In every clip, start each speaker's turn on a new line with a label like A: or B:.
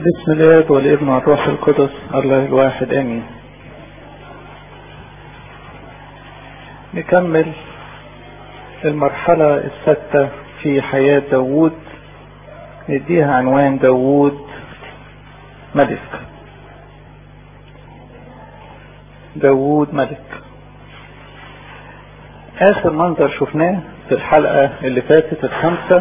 A: بسم الله والابن والروح القدس الله الواحد امين نكمل المرحلة الستة في حياة داوود نديها عنوان داوود ملك داوود ملك اخر منظر شفناه في الحلقة اللي فاتت الخامسة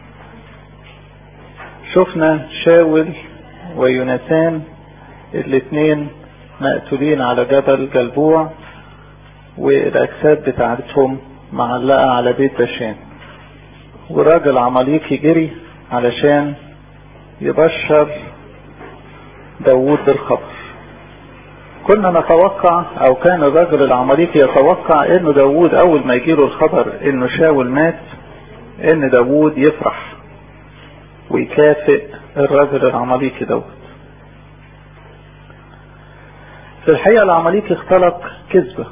A: شفنا شاول ويوناتان الاثنين مقتولين على جبل جلبوع والاجساد بتاعتهم معلقة على بيت بشان وراجل عماليقي جري علشان يبشر داوود بالخبر كنا نتوقع او كان الرجل العماليقي يتوقع انه داوود اول ما يجيله الخبر انه شاول مات ان داوود يفرح ويكافئ الرجل العماليقي دوت في الحقيقة العماليقي اختلق كذبة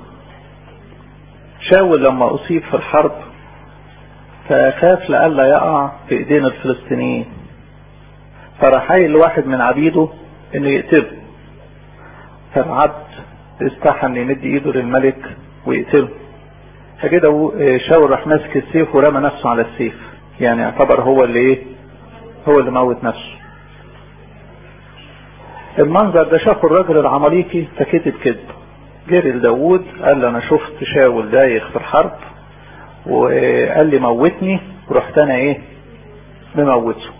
A: شاول لما اصيب في الحرب فخاف لألا يقع في ايدين الفلسطينيين فراح قايل لواحد من عبيده انه يقتله فالعبد استحى ان يمد ايده للملك ويقتله فكده شاول راح ماسك السيف ورمى نفسه على السيف يعني اعتبر هو اللي ايه هو اللي موت نفسه المنظر ده شافه الراجل العماليقي فكتب كذب جري لداوود قال له انا شفت شاول دايخ في الحرب وقال لي موتني ورحت انا ايه مموته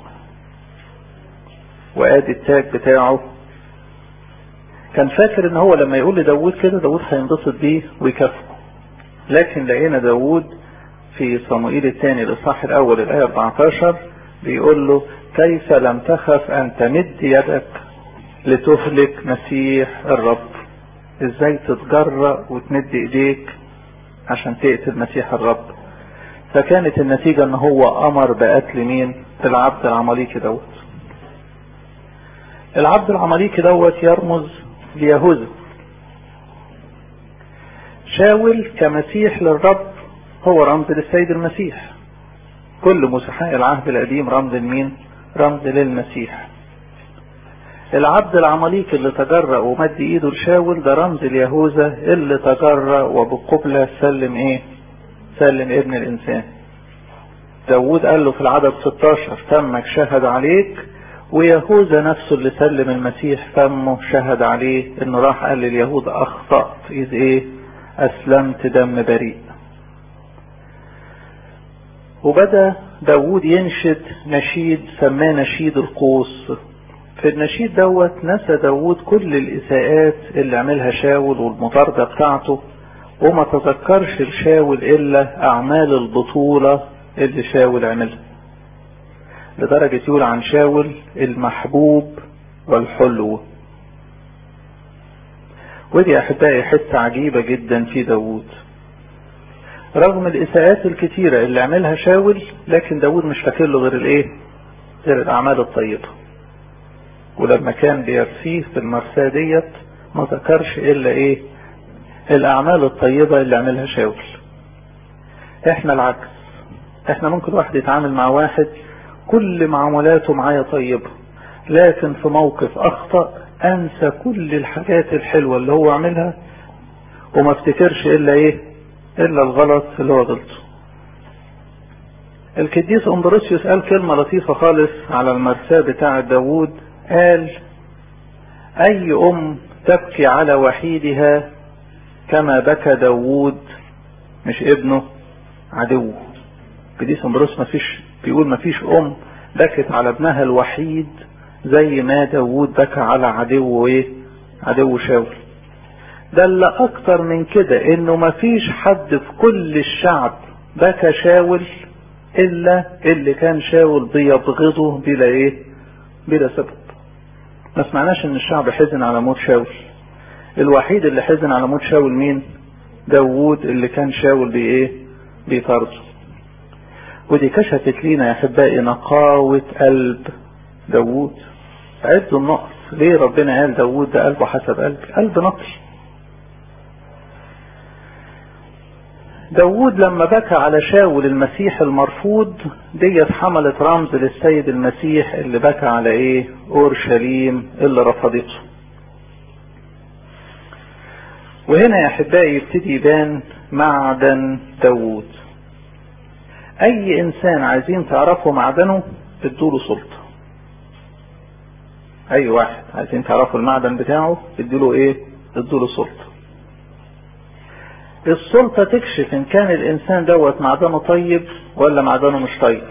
A: وادي التاج بتاعه كان فاكر ان هو لما يقول لداوود كده داوود هينبسط بيه ويكافئه لكن لقينا داوود في صموئيل الثاني الاصحاح الاول الايه 14 بيقول له كيف لم تخف ان تمد يدك لتهلك مسيح الرب ازاي تتجرأ وتمد ايديك عشان تقتل مسيح الرب فكانت النتيجة ان هو امر بقتل مين العبد العماليقي دوت العبد العماليقي دوت يرمز ليهوذا شاول كمسيح للرب هو رمز للسيد المسيح كل مسيحاء العهد القديم رمز لمين رمز للمسيح العبد العماليقي اللي تجرأ ومد ايده لشاول ده رمز اليهوذا اللي تجرأ وبقبلة سلم ايه سلم ابن الانسان داود قال له في العدد 16 فمك شهد عليك ويهوذا نفسه اللي سلم المسيح فمه شهد عليه انه راح قال لليهود اخطأت اذ ايه اسلمت دم بريء وبدأ داود ينشد نشيد سماه نشيد القوس في النشيد دوت نسى داود كل الإساءات اللي عملها شاول والمطاردة بتاعته وما تذكرش لشاول إلا أعمال البطولة اللي شاول عملها لدرجة يقول عن شاول المحبوب والحلو ودي أحبائي حتة عجيبة جدا في داود رغم الإساءات الكتيرة اللي عملها شاول لكن داود مش فاكر له غير الإيه غير الأعمال الطيبة ولما كان بيرسيه في المرساة ديت ما ذكرش الا ايه الاعمال الطيبة اللي عملها شاول احنا العكس احنا ممكن واحد يتعامل مع واحد كل معاملاته معايا طيبة لكن في موقف اخطأ انسى كل الحاجات الحلوة اللي هو عملها وما افتكرش الا ايه الا الغلط اللي هو غلطه القديس اندروسيوس قال كلمة لطيفة خالص على المرساة بتاع داوود قال اي ام تبكي على وحيدها كما بكى داوود مش ابنه عدوه قديس اندروس ما فيش بيقول ما فيش ام بكت على ابنها الوحيد زي ما داوود بكى على عدو ايه عدو شاول ده اللي اكتر من كده انه ما فيش حد في كل الشعب بكى شاول الا اللي كان شاول بيبغضه بلا ايه بلا سبب ما سمعناش ان الشعب حزن على موت شاول الوحيد اللي حزن على موت شاول مين داوود اللي كان شاول بايه بيطارده ودي كشفت لينا يا احبائي نقاوة قلب داوود عدوا النقص ليه ربنا قال داوود ده قلبه حسب قلب قلب نقي داود لما بكى على شاول المسيح المرفوض ديت حملت رمز للسيد المسيح اللي بكى على ايه اورشليم اللي رفضته وهنا يا احبائي يبتدي يبان معدن داود اي انسان عايزين تعرفوا معدنه ادوله سلطه اي واحد عايزين تعرفوا المعدن بتاعه ادوله ايه ادوله سلطه السلطة تكشف ان كان الانسان دوت معدنه طيب ولا معدنه مش طيب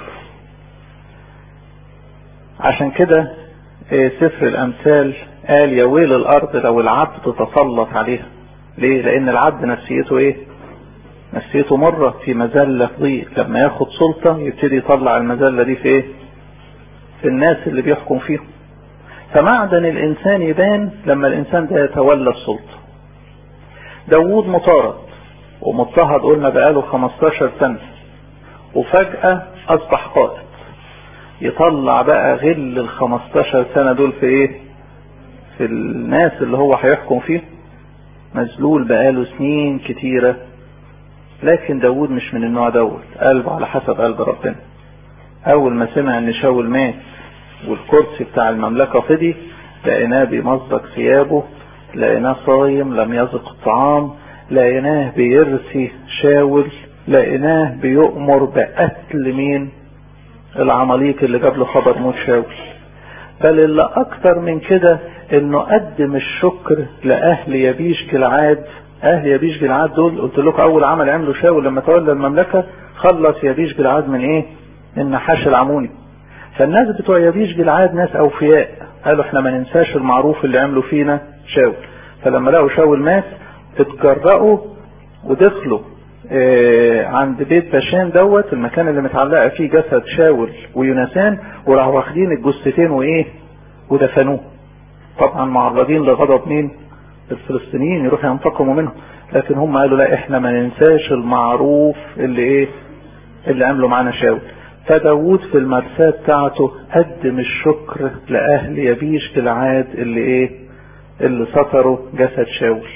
A: عشان كده سفر الامثال قال يا ويل الارض لو العبد تتسلط عليها ليه لان العبد نفسيته ايه نفسيته مرة في مذلة ضيق لما ياخد سلطة يبتدي يطلع المذلة دي في ايه في الناس اللي بيحكم فيهم فمعدن الانسان يبان لما الانسان ده يتولى السلطة داوود مطارد ومضطهد قلنا بقاله 15 سنة وفجأة اصبح قائد يطلع بقى غل ال 15 سنة دول في ايه في الناس اللي هو هيحكم فيهم مذلول بقاله سنين كتيرة لكن داود مش من النوع دوت قلبه على حسب قلب ربنا اول ما سمع ان شاول مات والكرسي بتاع المملكة فضي لقيناه بيمزق ثيابه لقيناه صايم لم يذق الطعام لقيناه بيرثي شاول لقيناه بيؤمر بقتل مين العماليق اللي جاب له خبر موت شاول بل اللي اكتر من كده انه قدم الشكر لاهل يبيش جلعاد اهل يبيش جلعاد دول قلت لكم اول عمل عمله شاول لما تولى المملكة خلص يبيش جلعاد من ايه من نحاش العموني فالناس بتوع يبيش جلعاد ناس اوفياء قالوا احنا ما ننساش المعروف اللي عملوا فينا شاول فلما لقوا شاول مات اتجرأوا ودخلوا اه عند بيت باشان دوت المكان اللي متعلقه فيه جسد شاول ويونسان وراحوا واخدين الجثتين وايه ودفنوه طبعا معرضين لغضب مين الفلسطينيين يروحوا ينتقموا منهم لكن هم قالوا لا احنا ما ننساش المعروف اللي ايه اللي عملوا معانا شاول فداود في المرساة بتاعته قدم الشكر لأهل يبيش جلعاد اللي ايه اللي سطروا جسد شاول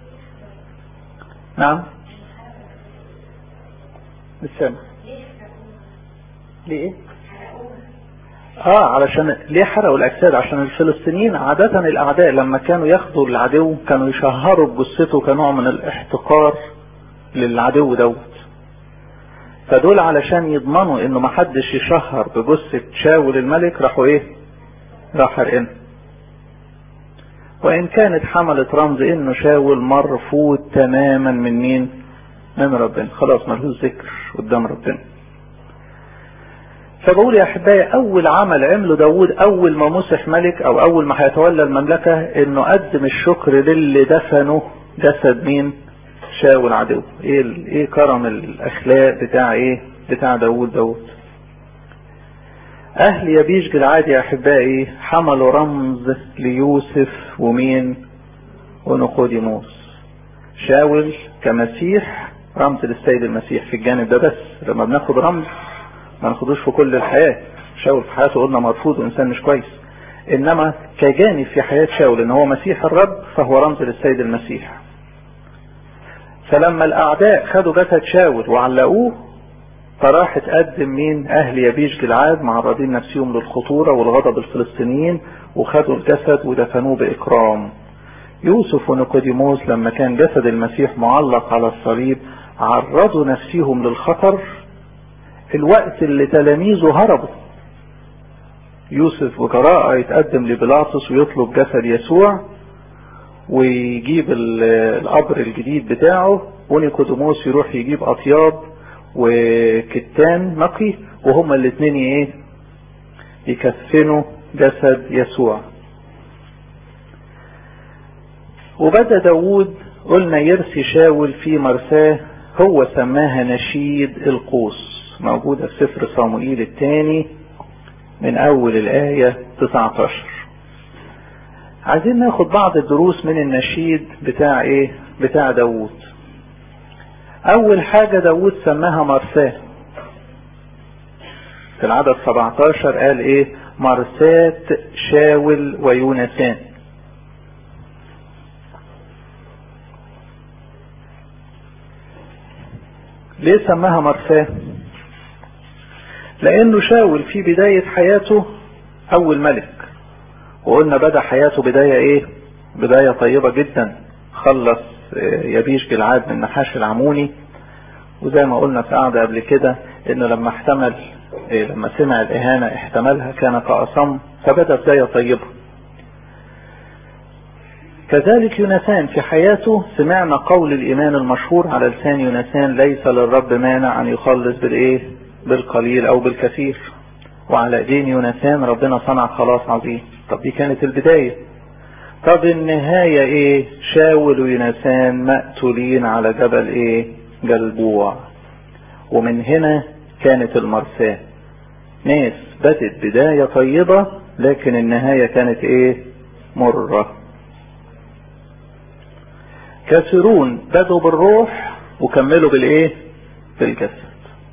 A: نعم السامع ليه ايه اه علشان ليه حرقوا الاجساد عشان الفلسطينيين عادة الاعداء لما كانوا ياخدوا العدو كانوا يشهروا بجثته كنوع من الاحتقار للعدو دوت فدول علشان يضمنوا انه محدش يشهر بجثة شاول الملك راحوا ايه راح حرقنا وان كانت حملت رمز انه شاول مرفوض تماما من مين من ربنا خلاص ملهوش ذكر قدام ربنا فبقول يا احبائي اول عمل عمله داود اول ما مسح ملك او اول ما هيتولى المملكة انه قدم الشكر للي دفنوا جسد مين شاول عدو ايه ايه كرم الاخلاق بتاع ايه بتاع داود داود اهل يبيش جلعاد يا احبائي حملوا رمز ليوسف ومين ونقوديموس شاول كمسيح رمز للسيد المسيح في الجانب ده بس لما بناخد رمز ما ناخدوش في كل الحياة شاول في حياته قلنا مرفوض وانسان مش كويس انما كجانب في حياة شاول ان هو مسيح الرب فهو رمز للسيد المسيح فلما الاعداء خدوا جسد شاول وعلقوه فراح تقدم مين اهل يبيش جلعاد معرضين نفسهم للخطورة والغضب الفلسطينيين وخدوا الجسد ودفنوه باكرام يوسف ونيقوديموس لما كان جسد المسيح معلق على الصليب عرضوا نفسهم للخطر الوقت اللي تلاميذه هربوا يوسف بجراءة يتقدم لبيلاطس ويطلب جسد يسوع ويجيب القبر الجديد بتاعه ونيقوديموس يروح يجيب اطياب وكتان نقي وهما الاثنين ايه يكفنوا جسد يسوع وبدا داود قلنا يرثي شاول في مرساه هو سماها نشيد القوس موجودة في سفر صموئيل الثاني من اول الاية 19 عايزين ناخد بعض الدروس من النشيد بتاع ايه بتاع داود اول حاجة داود سماها مرساه في العدد 17 قال ايه مرساة شاول ويونسان ليه سماها مرساه لانه شاول في بداية حياته اول ملك وقلنا بدأ حياته بداية ايه بداية طيبة جدا خلص يبيش جلعاد من نحاش العموني وزي ما قلنا في قعدة قبل كده انه لما احتمل إيه لما سمع الاهانة احتملها كان كأصم فبدأ بداية طيبة كذلك يونسان في حياته سمعنا قول الايمان المشهور على لسان يونسان ليس للرب مانع ان يخلص بالايه بالقليل او بالكثير وعلى ايدين يونسان ربنا صنع خلاص عظيم طب دي كانت البداية طب النهاية ايه شاول ويونسان مقتولين على جبل ايه جلبوع ومن هنا كانت المرساة ناس بدت بداية طيبة لكن النهاية كانت ايه مرة كثيرون بدوا بالروح وكملوا بالايه بالجسد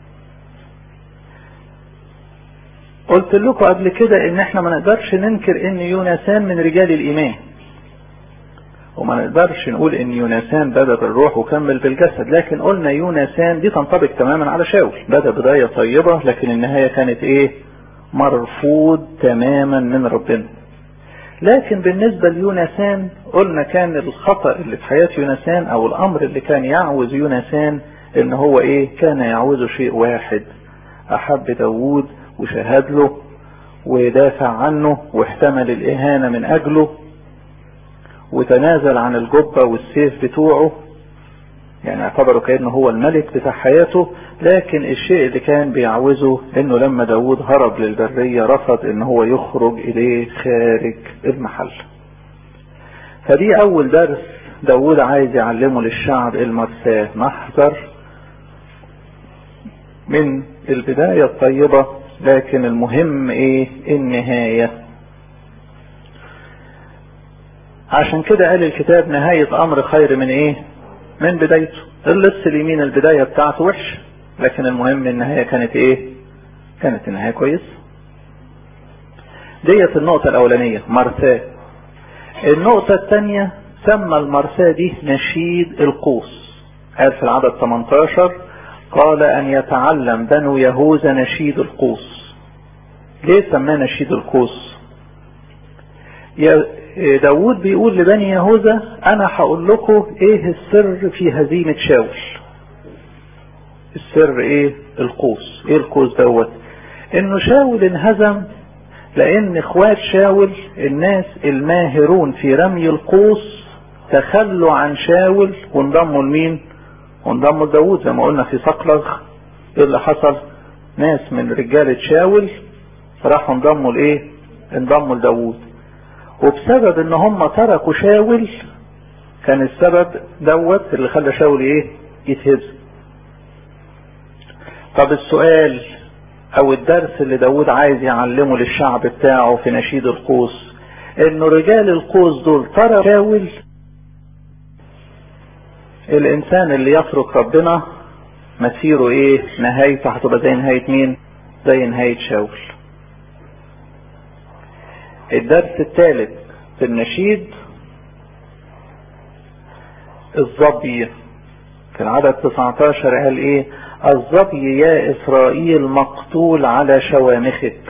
A: قلت لكم قبل كده ان احنا ما نقدرش ننكر ان يونسان من رجال الايمان وما نقدرش نقول ان يونسان بدا بالروح وكمل بالجسد لكن قلنا يونسان دي تنطبق تماما على شاول بدا بدايه طيبه لكن النهايه كانت ايه مرفوض تماما من ربنا لكن بالنسبه ليونسان قلنا كان الخطا اللي في حياه يونسان او الامر اللي كان يعوز يونسان ان هو ايه كان يعوزه شيء واحد احب داوود وشهد له ودافع عنه واحتمل الاهانه من اجله وتنازل عن الجبة والسيف بتوعه يعني اعتبروا كأنه هو الملك بتاع حياته لكن الشيء اللي كان بيعوزه انه لما داود هرب للبرية رفض ان هو يخرج اليه خارج المحل فدي اول درس داود عايز يعلمه للشعب المرساه نحذر من البداية الطيبة لكن المهم ايه النهاية عشان كده قال الكتاب نهاية امر خير من ايه من بدايته اللص اليمين البداية بتاعته وحش لكن المهم النهاية كانت ايه كانت النهاية كويس ديت النقطة الاولانية مرساة النقطة الثانية سمى المرساة دي نشيد القوس قال في العدد 18 قال ان يتعلم بنو يهوذا نشيد القوس ليه سماه نشيد القوس داود بيقول لبني يهوذا انا هقول لكم ايه السر في هزيمة شاول السر ايه القوس ايه القوس دوت انه شاول انهزم لان اخوات شاول الناس الماهرون في رمي القوس تخلوا عن شاول وانضموا لمين وانضموا لداود زي ما قلنا في صقلغ ايه اللي حصل ناس من رجالة شاول راحوا انضموا لايه انضموا لداود وبسبب ان هم تركوا شاول كان السبب دوت اللي خلى شاول ايه يتهزم طب السؤال او الدرس اللي داود عايز يعلمه للشعب بتاعه في نشيد القوس انه رجال القوس دول ترى شاول الانسان اللي يترك ربنا مسيره ايه نهايته هتبقى زي نهاية مين زي نهاية شاول الدرس الثالث في النشيد الظبي في العدد 19 قال ايه الظبي يا اسرائيل مقتول على شوامخك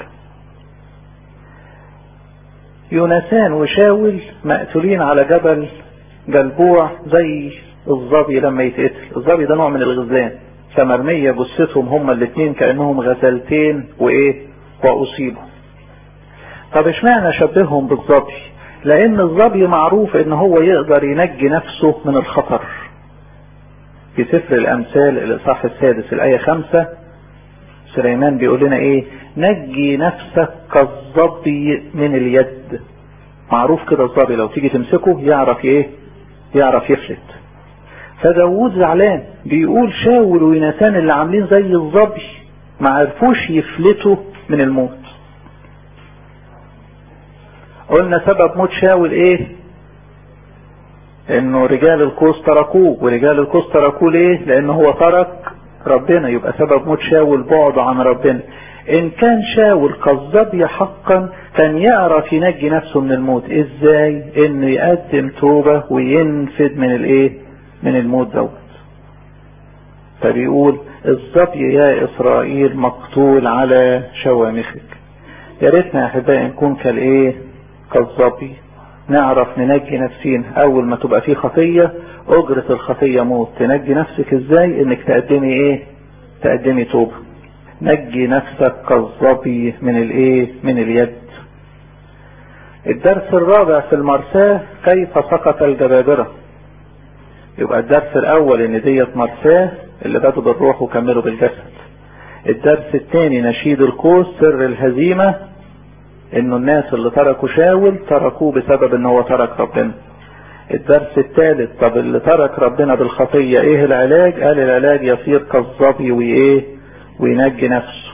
A: يونسان وشاول مقتولين على جبل جلبوع زي الظبي لما يتقتل الظبي ده نوع من الغزلان فمرمية جثتهم هما الاثنين كأنهم غزلتين وايه واصيبوا طب اشمعنى شبههم بالظبي لان الظبي معروف ان هو يقدر ينجي نفسه من الخطر في سفر الامثال الاصحاح السادس الايه خمسة سليمان بيقول لنا ايه نجي نفسك كالظبي من اليد معروف كده الظبي لو تيجي تمسكه يعرف ايه يعرف يفلت فداوود زعلان بيقول شاول ويناتان اللي عاملين زي الظبي ما عرفوش يفلتوا من الموت قلنا سبب موت شاول ايه انه رجال القوس تركوه ورجال القوس تركوه ليه لان هو ترك ربنا يبقى سبب موت شاول بعده عن ربنا ان كان شاول كالظبي حقا كان يعرف ينجي نفسه من الموت ازاي انه يقدم توبة وينفد من الايه من الموت دوت فبيقول الظبي يا اسرائيل مقتول على شوامخك يا ريتنا يا احبائي نكون كالايه كالظبي نعرف ننجي نفسينا اول ما تبقى في خطية اجرة الخطية موت تنجي نفسك ازاي انك تقدمي ايه تقدمي توبة نجي نفسك كالظبي من الايه من اليد الدرس الرابع في المرساة كيف سقط الجبابرة يبقى الدرس الاول ان ديت مرساة اللي بدوا بالروح وكملوا بالجسد الدرس الثاني نشيد القوس سر الهزيمة انه الناس اللي تركوا شاول تركوه بسبب ان هو ترك ربنا الدرس الثالث طب اللي ترك ربنا بالخطية ايه العلاج قال العلاج يصير كالظبي وايه وينجي نفسه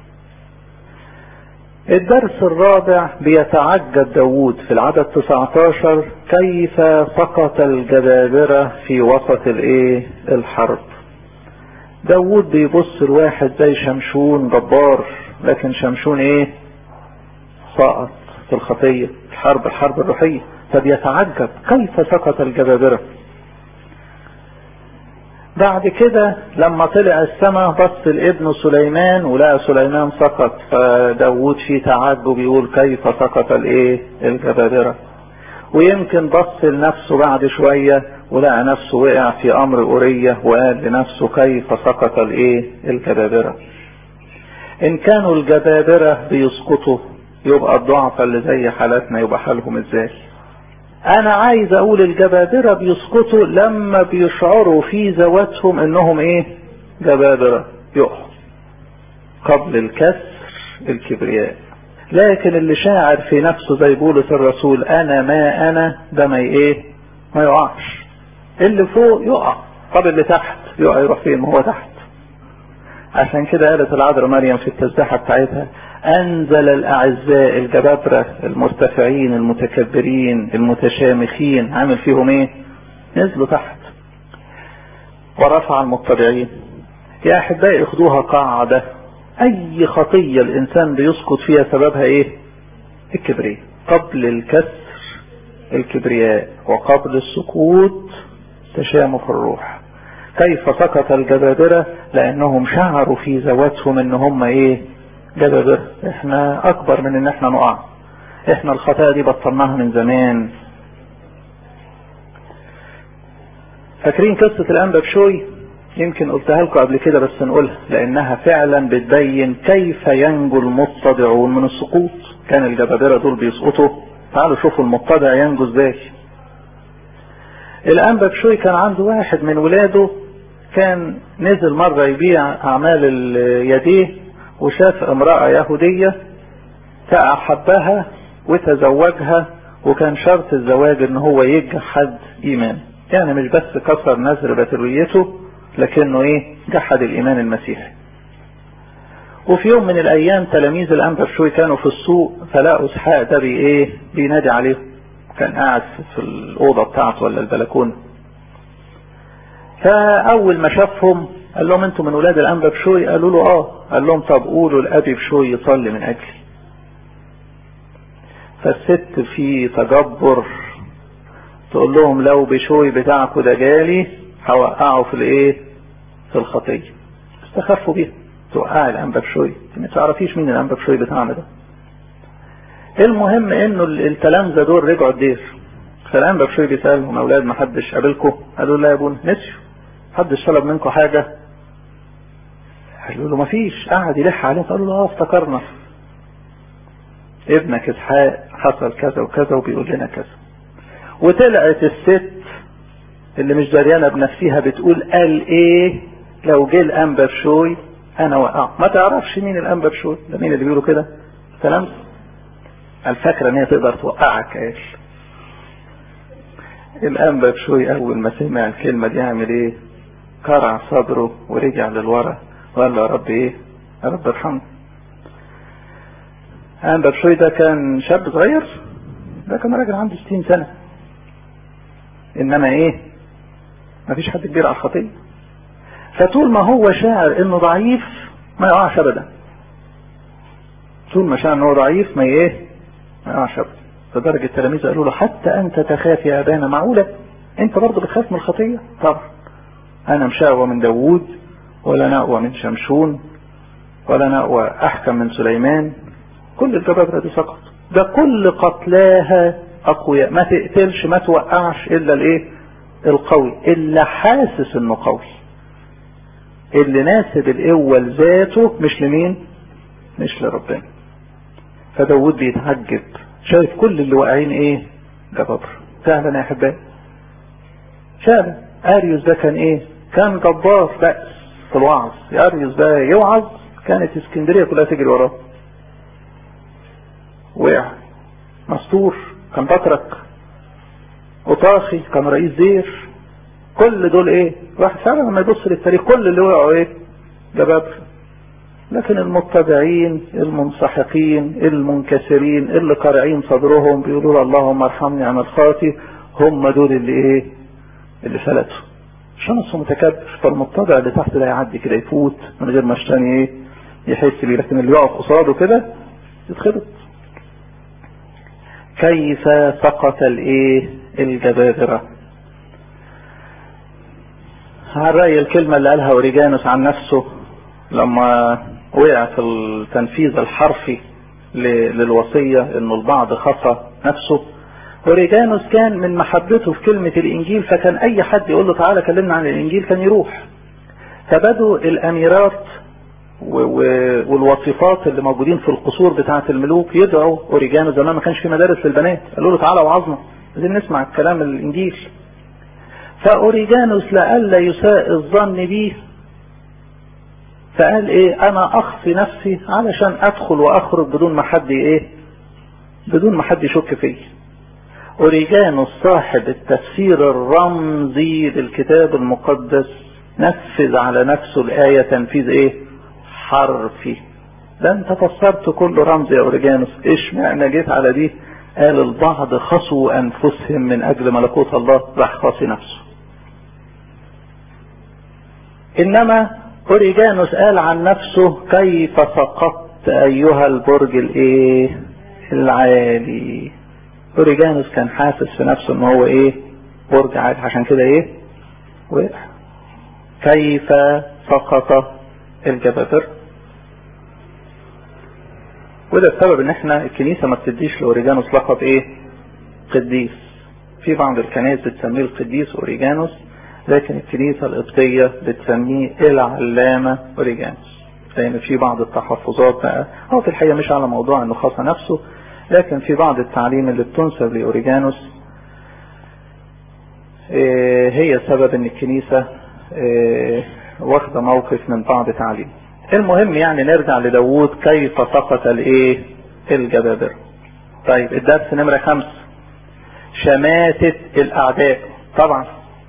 A: الدرس الرابع بيتعجب داوود في العدد 19 كيف سقط الجبابرة في وسط الايه الحرب داوود بيبص لواحد زي شمشون جبار لكن شمشون ايه سقط في الخطية الحرب الحرب الروحية فبيتعجب كيف سقط الجبابرة بعد كده لما طلع السماء بص لابن سليمان ولقى سليمان سقط فداود في تعجب يقول كيف سقط الايه الجبابرة ويمكن بص لنفسه بعد شوية ولقى نفسه وقع في امر اورية وقال لنفسه كيف سقط الايه الجبابرة ان كانوا الجبابرة بيسقطوا يبقى الضعف اللي زي حالاتنا يبقى حالهم ازاي انا عايز اقول الجبابرة بيسقطوا لما بيشعروا في ذواتهم انهم ايه جبابرة يقعوا قبل الكسر الكبرياء لكن اللي شاعر في نفسه زي بولس الرسول انا ما انا ده ما ايه ما يقعش اللي فوق يقع طب اللي تحت يقع يروح فين ما هو تحت عشان كده قالت العذراء مريم في التسبيحه بتاعتها انزل الاعزاء الجبابرة المرتفعين المتكبرين المتشامخين عامل فيهم ايه نزلوا تحت ورفع المتبعين يا احبائي اخدوها قاعدة اي خطية الانسان بيسقط فيها سببها ايه الكبرياء قبل الكسر الكبرياء وقبل السقوط تشامخ الروح كيف سقط الجبابرة لانهم شعروا في ذواتهم ان هم ايه جبابرة احنا اكبر من ان احنا نقع احنا الخطايا دي بطلناها من زمان فاكرين قصة الانبا بشوي يمكن قلتها لكم قبل كده بس نقولها لانها فعلا بتبين كيف ينجو المتضعون من السقوط كان الجبابرة دول بيسقطوا تعالوا شوفوا المتضع ينجو ازاي الانبا بشوي كان عنده واحد من ولاده كان نزل مرة يبيع اعمال يديه وشاف امرأة يهودية فأحبها وتزوجها وكان شرط الزواج ان هو يجحد ايمان يعني مش بس كسر نذر بترويته لكنه ايه جحد الايمان المسيحي وفي يوم من الايام تلاميذ الانبا شوي كانوا في السوق فلقوا اسحاق ده بي ايه بينادي عليهم كان قاعد في الاوضه بتاعته ولا البلكونه فاول ما شافهم قال لهم انتم من ولاد الانبا بشوي قالوا له اه قال لهم طب قولوا لابي بشوي يصلي من اجلي فالست في تجبر تقول لهم لو بشوي بتاعكم ده جالي هوقعه في الايه في الخطيه استخفوا بيها توقع الانبا بشوي ما تعرفيش مين الانبا بشوي بتاعنا ده المهم انه التلامذه دول رجعوا الدير فالانبا بشوي بيسالهم اولاد ما حدش قابلكم قالوا لا يا ابونا نسيوا حدش طلب منكم حاجه قالوا له ما فيش قعد يلح عليهم قالوا له اه افتكرنا ابنك اسحاق حصل كذا وكذا وبيقول لنا كذا وطلعت الست اللي مش دريانه بنفسها بتقول قال ايه لو جه الانبا بشوي انا وقع ما تعرفش مين الانبا بشوي ده مين اللي بيقولوا كده كلام الفكرة ان هي تقدر توقعك قال الانبا بشوي اول ما سمع الكلمة دي عمل ايه كرع صدره ورجع للورا وقال له يا رب ايه يا رب ارحمني انبا بشوي ده كان شاب صغير ده كان راجل عنده 60 سنة انما ايه ما فيش حد كبير على الخطيه فطول ما هو شاعر انه ضعيف ما يقعش ابدا طول ما شاعر انه ضعيف ما ايه ما يقعش ابدا لدرجة التلاميذ قالوا له حتى انت تخاف يا ابانا معقولة انت برضه بتخاف من الخطية طبعا انا مشاوى من داوود ولا نقوى من شمشون ولا نقوى احكم من سليمان كل الجبابرة دي سقط ده كل قتلاها اقوياء ما تقتلش ما توقعش الا الايه القوي اللي حاسس انه قوي اللي ناسب القوة لذاته مش لمين مش لربنا فداود بيتعجب شايف كل اللي واقعين ايه جبابر فعلا يا احبائي فعلا اريوس ده كان ايه كان جبار بأس في الوعظ اريوس ده يوعظ كانت اسكندريه كلها تجري وراه وقع مستور كان بطرك وطاخي كان رئيس دير كل دول ايه واحد فعلا لما يبص للتاريخ كل اللي وقعوا ايه جبابر لكن المتبعين المنسحقين المنكسرين اللي قارعين صدرهم بيقولوا اللهم ارحمني عن الخاطي هم دول اللي ايه اللي فلتوا شمس متكبر فالمتبع اللي تحت ده يعدي كده يفوت من غير ما الثاني ايه يحس بيه لكن اللي يقف قصاده كده يتخبط كيف سقط الايه الجبابره هنرأي الكلمة اللي قالها اوريجانوس عن نفسه لما وقع في التنفيذ الحرفي للوصية انه البعض خصى نفسه اوريجانوس كان من محبته في كلمة الانجيل فكان اي حد يقول له تعالى كلمنا عن الانجيل كان يروح فبدوا الاميرات والوصفات اللي موجودين في القصور بتاعة الملوك يدعوا اوريجانوس زمان ما كانش في مدارس للبنات قالوا له تعالى وعظنا عايزين نسمع الكلام الانجيل فاوريجانوس لئلا يساء الظن بيه فقال ايه انا اخفي نفسي علشان ادخل واخرج بدون ما حد ايه بدون ما حد يشك فيا اوريجانوس صاحب التفسير الرمزي للكتاب المقدس نفذ على نفسه الآية تنفيذ ايه حرفي ده انت فسرت كله رمز يا اوريجانوس ايش معنى جيت على دي قال البعض خصوا انفسهم من اجل ملكوت الله راح خاصي نفسه انما اوريجانوس قال عن نفسه كيف سقطت ايها البرج الايه العالي اوريجانوس كان حاسس في نفسه ان هو ايه برج عالي عشان كده ايه وقع كيف سقط الجبابرة وده السبب ان احنا الكنيسة ما بتديش لاوريجانوس لقب ايه قديس في بعض الكنائس بتسميه القديس اوريجانوس لكن الكنيسة القبطية بتسميه العلامة اوريجانوس لان في بعض التحفظات بقى هو في الحقيقة مش على موضوع انه خاص نفسه لكن في بعض التعليم اللي بتنسب لاوريجانوس إيه هي سبب ان الكنيسة إيه واخدة موقف من بعض تعليم المهم يعني نرجع لداوود كيف سقط الايه الجبابرة طيب الدرس نمرة خمس شماتة الاعداء طبعا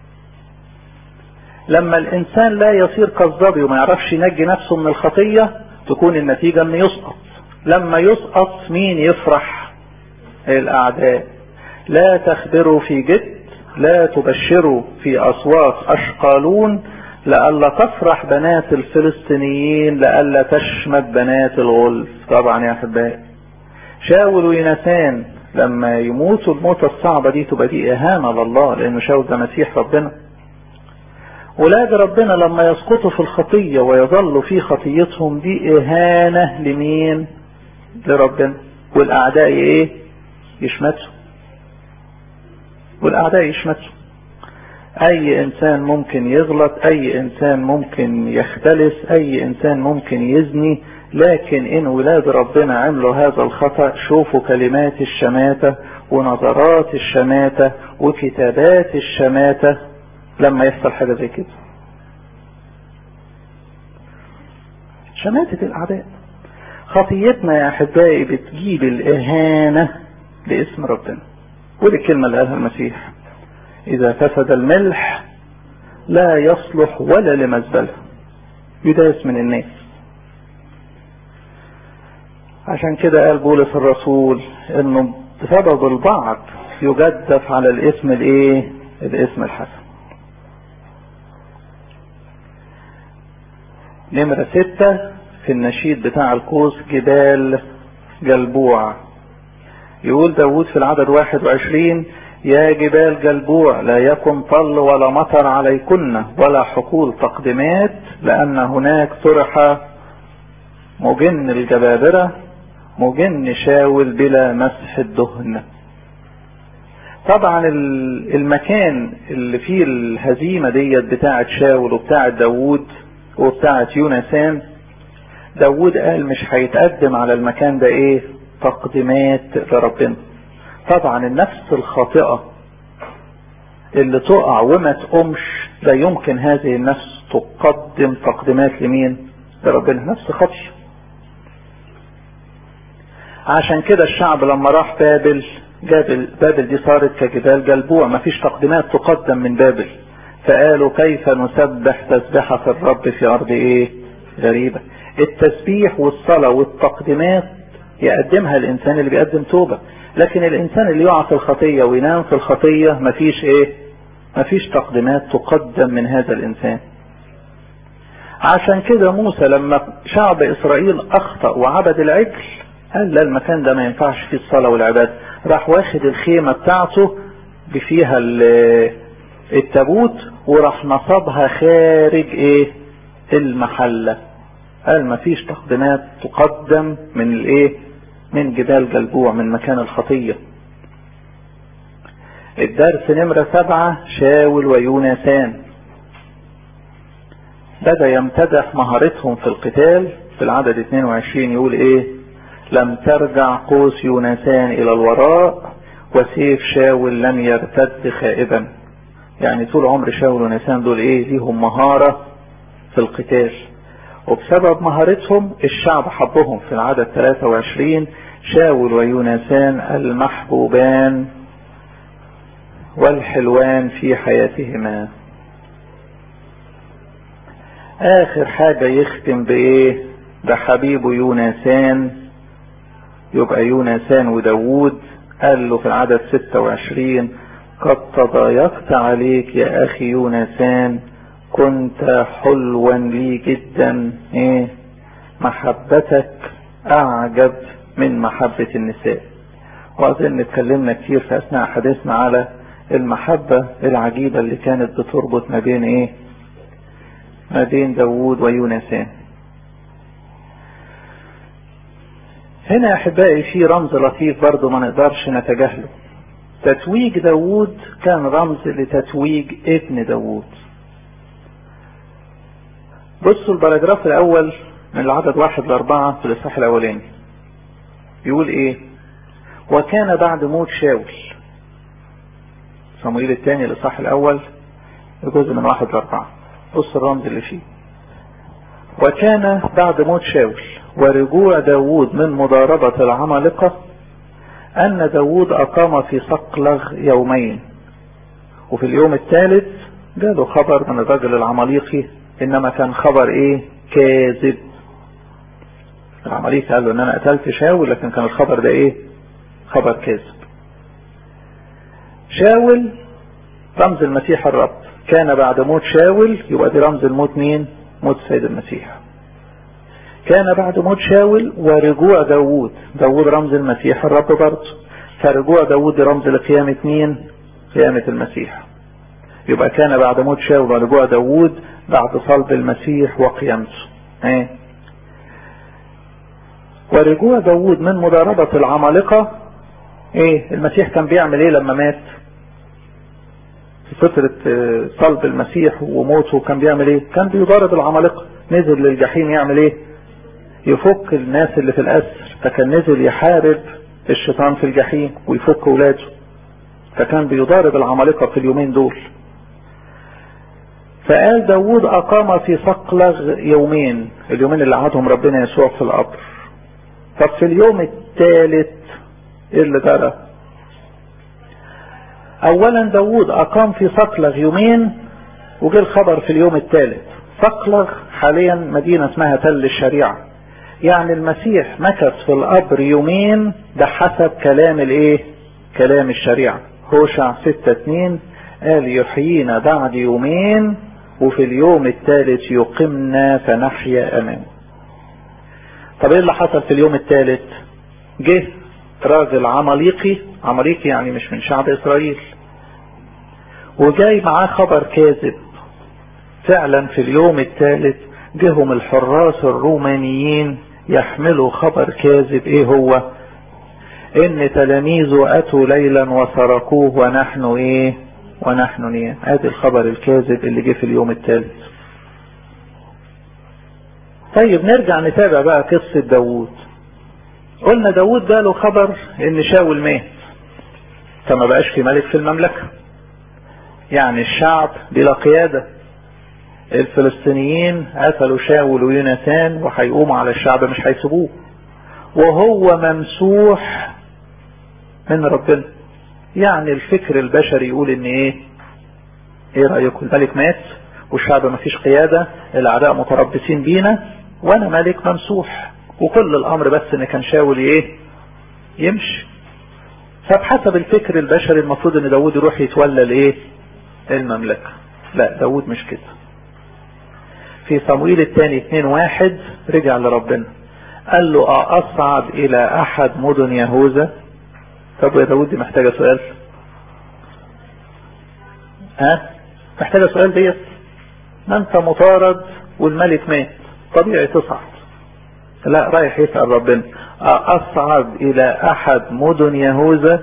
A: لما الانسان لا يصير كالظبي وما يعرفش ينجي نفسه من الخطية تكون النتيجة انه يسقط لما يسقط مين يفرح الاعداء لا تخبروا في جد لا تبشروا في اسواق اشقالون لئلا تفرح بنات الفلسطينيين لئلا تشمت بنات الغلف طبعا يا احبائي شاول وينسان لما يموتوا الموتة الصعبة دي تبقى دي اهانة لله لانه شاول ده مسيح ربنا ولاد ربنا لما يسقطوا في الخطية ويظلوا في خطيتهم دي اهانة لمين لربنا والاعداء ايه يشمتوا والاعداء يشمتوا اي انسان ممكن يغلط اي انسان ممكن يختلس اي انسان ممكن يزني لكن ان ولاد ربنا عملوا هذا الخطأ شوفوا كلمات الشماتة ونظرات الشماتة وكتابات الشماتة لما يحصل حاجة زي كده شماتة الاعداء خطيتنا يا احبائي بتجيب الاهانة لاسم ربنا ودي الكلمة اللي قالها المسيح إذا فسد الملح لا يصلح ولا لمزبلة يداس من الناس عشان كده قال بولس الرسول انه بسبب البعض يجدف على الاسم الايه الاسم الحسن نمرة ستة في النشيد بتاع القوس جبال جلبوع يقول داود في العدد واحد وعشرين يا جبال جلبوع لا يكن طل ولا مطر عليكن ولا حقول تقدمات لأن هناك طرح مجن الجبابرة مجن شاول بلا مسح الدهن طبعا المكان اللي فيه الهزيمة ديت بتاعة شاول وبتاعة داوود وبتاعة يونسان داوود قال مش هيتقدم على المكان ده ايه تقديمات لربنا طبعا النفس الخاطئة اللي تقع وما تقومش لا يمكن هذه النفس تقدم تقديمات لمين لربنا نفس خطية عشان كده الشعب لما راح بابل جابل بابل دي صارت كجبال جلبوع ما فيش تقديمات تقدم من بابل فقالوا كيف نسبح تسبحة الرب في أرض إيه غريبة التسبيح والصلاة والتقديمات يقدمها الإنسان اللي بيقدم توبة لكن الإنسان اللي يقع في الخطية وينام في الخطية مفيش إيه مفيش تقديمات تقدم من هذا الإنسان عشان كده موسى لما شعب إسرائيل أخطأ وعبد العجل قال لا المكان ده ما ينفعش فيه الصلاة والعبادة راح واخد الخيمة بتاعته فيها التابوت وراح نصبها خارج ايه المحلة قال ما فيش تقديمات تقدم من الايه من جبال جلبوع من مكان الخطية الدرس نمرة سبعة شاول ويونسان بدأ يمتدح مهارتهم في القتال في العدد 22 يقول ايه لم ترجع قوس يونسان الى الوراء وسيف شاول لم يرتد خائبا يعني طول عمر شاول ونسان دول ايه ليهم مهارة في القتال وبسبب مهارتهم الشعب حبهم في العدد 23 شاول ويونسان المحبوبان والحلوان في حياتهما اخر حاجة يختم بايه بحبيبه يونسان يبقى يونسان وداوود قال له في العدد 26 قد تضايقت عليك يا اخي يونسان كنت حلوا لي جدا ايه محبتك اعجب من محبة النساء واظن اتكلمنا كتير في اثناء حديثنا على المحبة العجيبة اللي كانت بتربط ما بين ايه ما بين داوود ويونسان هنا يا احبائي في رمز لطيف برضه ما نقدرش نتجاهله تتويج داوود كان رمز لتتويج ابن داوود بصوا البراجراف الاول من العدد واحد لاربعة في الاصحاح الاولاني يقول ايه وكان بعد موت شاول صموئيل الثاني الاصحاح الاول الجزء من واحد لاربعة بص الرمز اللي فيه وكان بعد موت شاول ورجوع داوود من مضاربة العمالقة أن داوود أقام في صقلغ يومين وفي اليوم الثالث جاله خبر من الرجل العماليقي إنما كان خبر إيه كاذب العماليقي قال له إن أنا قتلت شاول لكن كان الخبر ده إيه خبر كاذب شاول رمز المسيح الرب كان بعد موت شاول يبقى دي رمز الموت مين موت سيد المسيح كان بعد موت شاول ورجوع داوود داوود رمز المسيح الرب برضه فرجوع داوود رمز لقيامة مين قيامة المسيح يبقى كان بعد موت شاول ورجوع داوود بعد صلب المسيح وقيامته ايه ورجوع داوود من مضاربة العمالقة ايه المسيح كان بيعمل ايه لما مات في فترة صلب المسيح وموته كان بيعمل ايه كان بيضارب العمالقة نزل للجحيم يعمل ايه يفك الناس اللي في الأسر فكان نزل يحارب الشيطان في الجحيم ويفك ولاده فكان بيضارب العمالقة في اليومين دول فقال داود أقام في صقلغ يومين اليومين اللي قعدهم ربنا يسوع في القبر طب في اليوم الثالث ايه اللي جرى اولا داود اقام في صقلغ يومين وجه الخبر في اليوم الثالث صقلغ حاليا مدينة اسمها تل الشريعة يعني المسيح مكث في القبر يومين ده حسب كلام الايه كلام الشريعة هوشع ستة اتنين قال يحيينا بعد يومين وفي اليوم الثالث يقمنا فنحيا امامه طب ايه اللي حصل في اليوم الثالث جه راجل عماليقي عماليقي يعني مش من شعب اسرائيل وجاي معاه خبر كاذب فعلا في اليوم الثالث جهم الحراس الرومانيين يحملوا خبر كاذب ايه هو ان تلاميذه اتوا ليلا وسرقوه ونحن ايه ونحن نيام ادي الخبر الكاذب اللي جه في اليوم الثالث طيب نرجع نتابع بقى قصة داوود قلنا داوود جاله خبر ان شاول مات فما بقاش في ملك في المملكة يعني الشعب بلا قيادة الفلسطينيين قتلوا شاول ويوناثان وهيقوموا على الشعب مش هيسيبوه وهو ممسوح من ربنا يعني الفكر البشري يقول ان ايه ايه رأيكم الملك مات والشعب ما فيش قيادة الاعداء متربصين بينا وانا ملك ممسوح وكل الامر بس ان كان شاول ايه يمشي فبحسب الفكر البشري المفروض ان داود يروح يتولى الايه المملكة لا داود مش كده في صمويل الثاني 2 واحد رجع لربنا قال له أصعد إلى أحد مدن يهوذا طب يا داود دي محتاجة سؤال ها محتاجة سؤال ديت ما انت مطارد والملك مات طبيعي تصعد لا رايح يسأل ربنا أصعد إلى أحد مدن يهوذا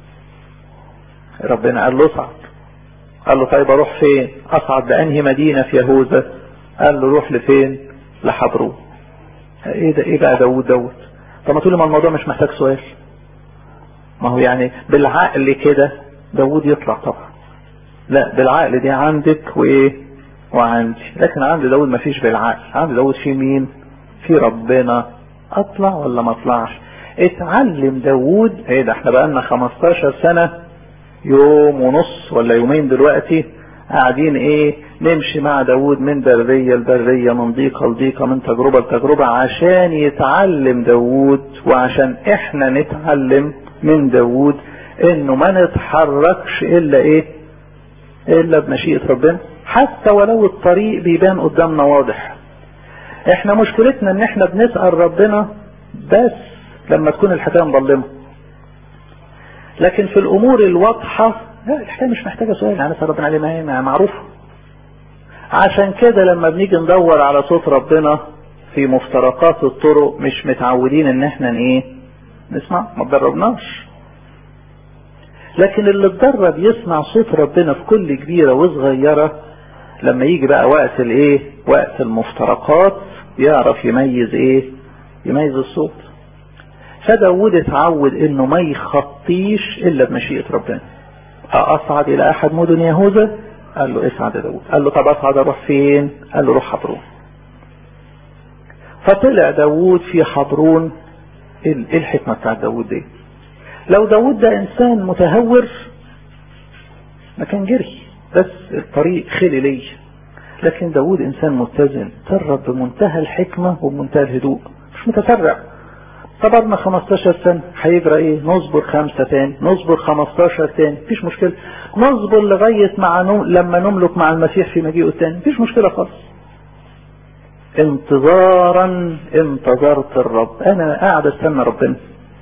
A: ربنا قال له اصعد قال له طيب اروح فين اصعد بانهي مدينة في يهوذا قال له روح لفين لحبرون ايه ده ايه بقى داود داود طب ما تقولي ما الموضوع مش محتاج سؤال ما هو يعني بالعقل كده داود يطلع طبعا لا بالعقل دي عندك وايه وعندي لكن عند داود ما فيش بالعقل عند داود في مين في ربنا اطلع ولا ما اطلعش اتعلم داود ايه ده احنا بقالنا 15 سنة يوم ونص ولا يومين دلوقتي قاعدين ايه نمشي مع داود من برية لبرية من ضيقة لضيقة من تجربة لتجربة عشان يتعلم داود وعشان احنا نتعلم من داود انه ما نتحركش الا ايه الا بمشيئة ربنا حتى ولو الطريق بيبان قدامنا واضح احنا مشكلتنا ان احنا بنسأل ربنا بس لما تكون الحكاية مظلمة لكن في الامور الواضحة لا الحكاية مش محتاجة سؤال يعني نسأل ربنا عليه ما هي معروفة عشان كده لما بنيجي ندور على صوت ربنا في مفترقات الطرق مش متعودين ان احنا ايه نسمع ما تدربناش لكن اللي اتدرب يسمع صوت ربنا في كل كبيرة وصغيرة لما يجي بقى وقت الايه وقت المفترقات يعرف يميز ايه يميز الصوت فداود اتعود انه ما يخطيش الا بمشيئة ربنا اصعد الى احد مدن يهوذا قال له اسعد يا داود قال له طب اصعد اروح فين قال له روح حبرون فطلع داود في حبرون ايه الحكمة بتاعت داود دي لو داود ده انسان متهور ما كان جري بس الطريق خلي لي لكن داود انسان متزن ترب بمنتهى الحكمة وبمنتهى الهدوء مش متسرع صبرنا 15 سنة هيجرى ايه نصبر خمسة تاني نصبر 15 تاني مفيش مشكلة نصبر لغاية مع نم... لما نملك مع المسيح في مجيئه التاني مفيش مشكلة خالص انتظارا انتظرت الرب انا قاعد استنى ربنا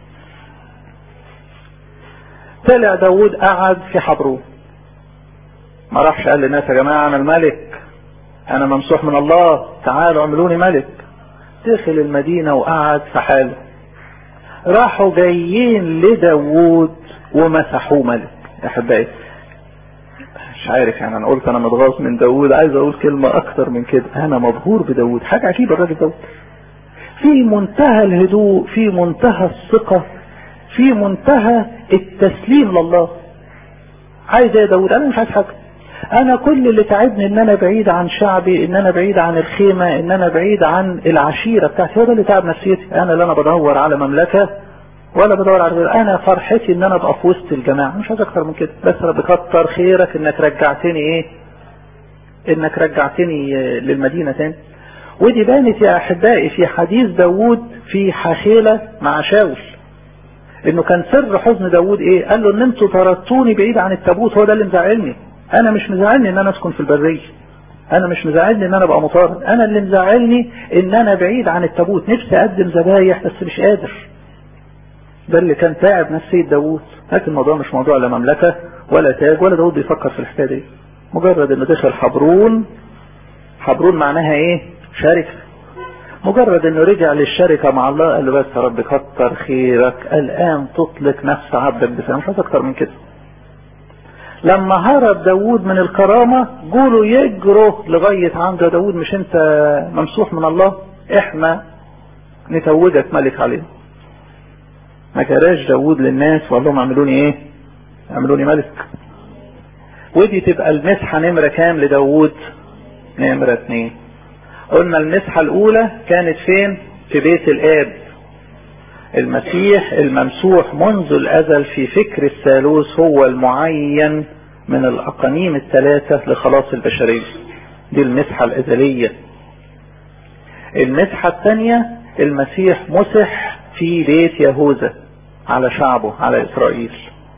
A: طلع داود قعد في حبرون ما راحش قال للناس يا جماعة انا الملك انا ممسوح من الله تعالوا اعملوني ملك دخل المدينة وقعد في حاله راحوا جايين لداود ومسحوه ملك احبائي مش عارف يعني انا قلت انا متغاظ من داود عايز اقول كلمة اكتر من كده انا مبهور بداود حاجة عجيبة الراجل داود في منتهى الهدوء في منتهى الثقة في منتهى التسليم لله عايز ايه يا داود انا مش عايز حاجة انا كل اللي تعبني ان انا بعيد عن شعبي ان انا بعيد عن الخيمة ان انا بعيد عن العشيرة بتاعتي هو ده اللي تعب نفسيتي انا اللي انا بدور على مملكة ولا بدور على غير انا فرحتي ان انا ابقى في وسط الجماعة مش عايز اكتر من كده بس رب كتر خيرك انك رجعتني ايه انك رجعتني للمدينة تاني ودي بانت يا احبائي في حديث داوود في حخيلة مع شاول انه كان سر حزن داوود ايه قال له ان انتوا طردتوني بعيد عن التابوت هو ده اللي مزعلني انا مش مزعلني ان انا اسكن في البرية انا مش مزعلني ان انا ابقى مطارد انا اللي مزعلني ان انا بعيد عن التابوت نفسي اقدم ذبايح بس مش قادر ده اللي كان تعب نفسية داوود لكن الموضوع مش موضوع لا مملكة ولا تاج ولا داوود بيفكر في الحكاية دي مجرد انه دخل حبرون حبرون معناها ايه شركة مجرد انه رجع للشركة مع الله قال له بس يا رب كتر خيرك الان تطلق نفس عبدك بسلام مش عايز اكتر من كده لما هرب داود من الكرامة قولوا يجروا لغاية عند داود مش انت ممسوح من الله احنا نتوجك ملك علينا ما جراش داود للناس وقال لهم اعملوني ايه اعملوني ملك ودي تبقى المسحة نمرة كام لداود نمرة اتنين قلنا المسحة الاولى كانت فين في بيت الاب المسيح الممسوح منذ الازل في فكر الثالوث هو المعين من الاقانيم الثلاثة لخلاص البشرية دي المسحة الازلية المسحة الثانية المسيح مسح في بيت يهوذا على شعبه على اسرائيل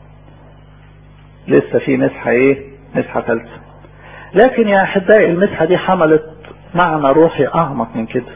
A: لسه في مسحة ايه مسحة ثالثة لكن يا احبائي المسحة دي حملت معنى روحي اعمق من كده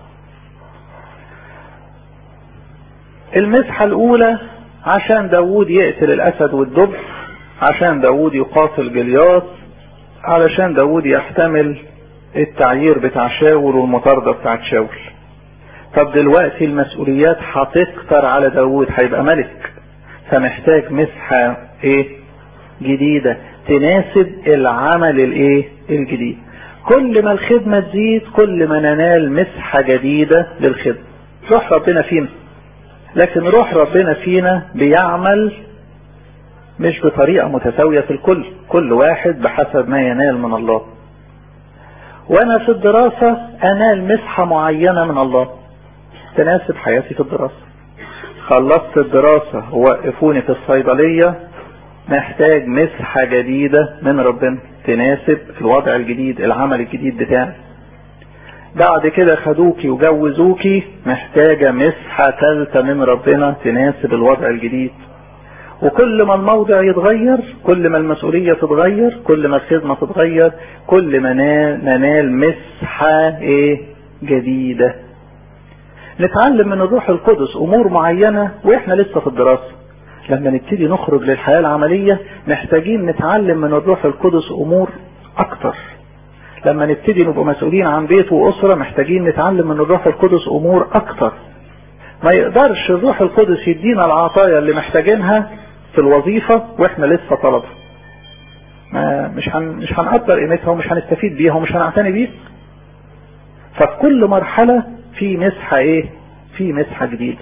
A: المسحة الاولى عشان داوود يقتل الاسد والدب عشان داوود يقاتل جلياط علشان داوود يحتمل التعيير بتاع شاول والمطاردة بتاعت شاول طب دلوقتي المسؤوليات هتكتر على داوود هيبقى ملك فمحتاج مسحة ايه جديدة تناسب العمل الايه الجديد كل ما الخدمة تزيد كل ما ننال مسحة جديدة للخدمة روح ربنا فينا لكن روح ربنا فينا بيعمل مش بطريقة متساوية في الكل كل واحد بحسب ما ينال من الله وانا في الدراسة انال مسحة معينة من الله تناسب حياتي في الدراسة خلصت الدراسة ووقفوني في الصيدلية محتاج مسحة جديدة من ربنا تناسب الوضع الجديد العمل الجديد بتاعي بعد كده خدوكي وجوزوكي محتاجة مسحة ثالثة من ربنا تناسب الوضع الجديد وكل ما الموضع يتغير كل ما المسؤولية تتغير كل ما الخدمة تتغير كل ما ننال مسحة ايه جديدة نتعلم من الروح القدس امور معينة واحنا لسه في الدراسة لما نبتدي نخرج للحياة العملية محتاجين نتعلم من الروح القدس امور اكتر لما نبتدي نبقى مسؤولين عن بيت واسرة محتاجين نتعلم من الروح القدس امور اكتر ما يقدرش الروح القدس يدينا العطايا اللي محتاجينها في الوظيفة واحنا لسه طلبة ما مش هن مش هنقدر قيمتها ومش هنستفيد بيها ومش هنعتني بيها ففي كل مرحلة في مسحة ايه في مسحة جديدة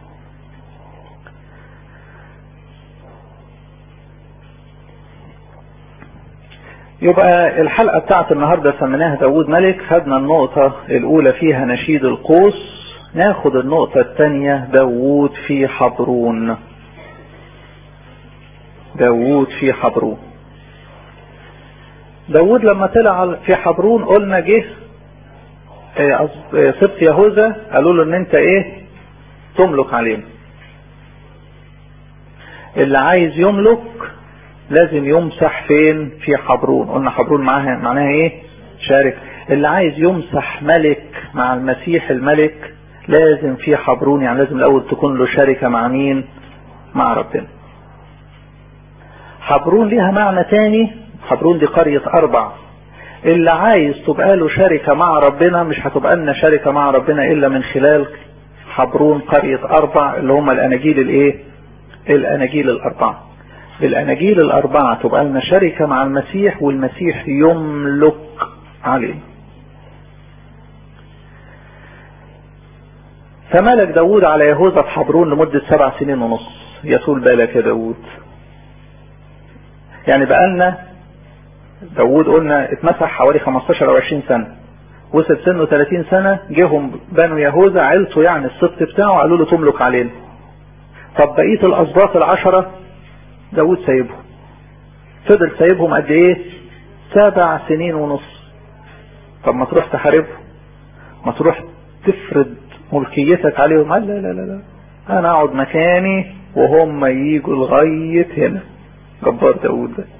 A: يبقى الحلقة بتاعت النهاردة سميناها داود ملك خدنا النقطة الاولى فيها نشيد القوس ناخد النقطة الثانية داود في حبرون داود في حبرون داود لما طلع في حبرون قلنا جه سبط يهوذا قالوا له ان انت ايه تملك علينا اللي عايز يملك لازم يمسح فين في حبرون قلنا حبرون معاها معناها ايه شارك اللي عايز يمسح ملك مع المسيح الملك لازم في حبرون يعني لازم الاول تكون له شركة مع مين مع ربنا حبرون ليها معنى تاني حبرون دي قرية اربع اللي عايز تبقى له شركة مع ربنا مش هتبقى لنا شركة مع ربنا الا من خلال حبرون قرية اربع اللي هم الاناجيل الايه الاناجيل الاربعة الاناجيل الاربعة تبقى لنا شركة مع المسيح والمسيح يملك علينا فملك داود على يهوذا في حبرون لمدة سبع سنين ونص يطول بالك يا داود يعني بقالنا داود قلنا اتمسح حوالي 15 او 20 سنة وصل سنه 30 سنة جيهم بنو يهوذا عيلته يعني السبط بتاعه قالوا له تملك علينا طب بقية الاسباط العشرة داود سايبهم فضل سايبهم قد ايه سبع سنين ونص طب ما تروح تحاربهم ما تروح تفرض ملكيتك عليهم قال لا لا لا لا انا اقعد مكاني وهم ييجوا لغاية هنا جبار داود ده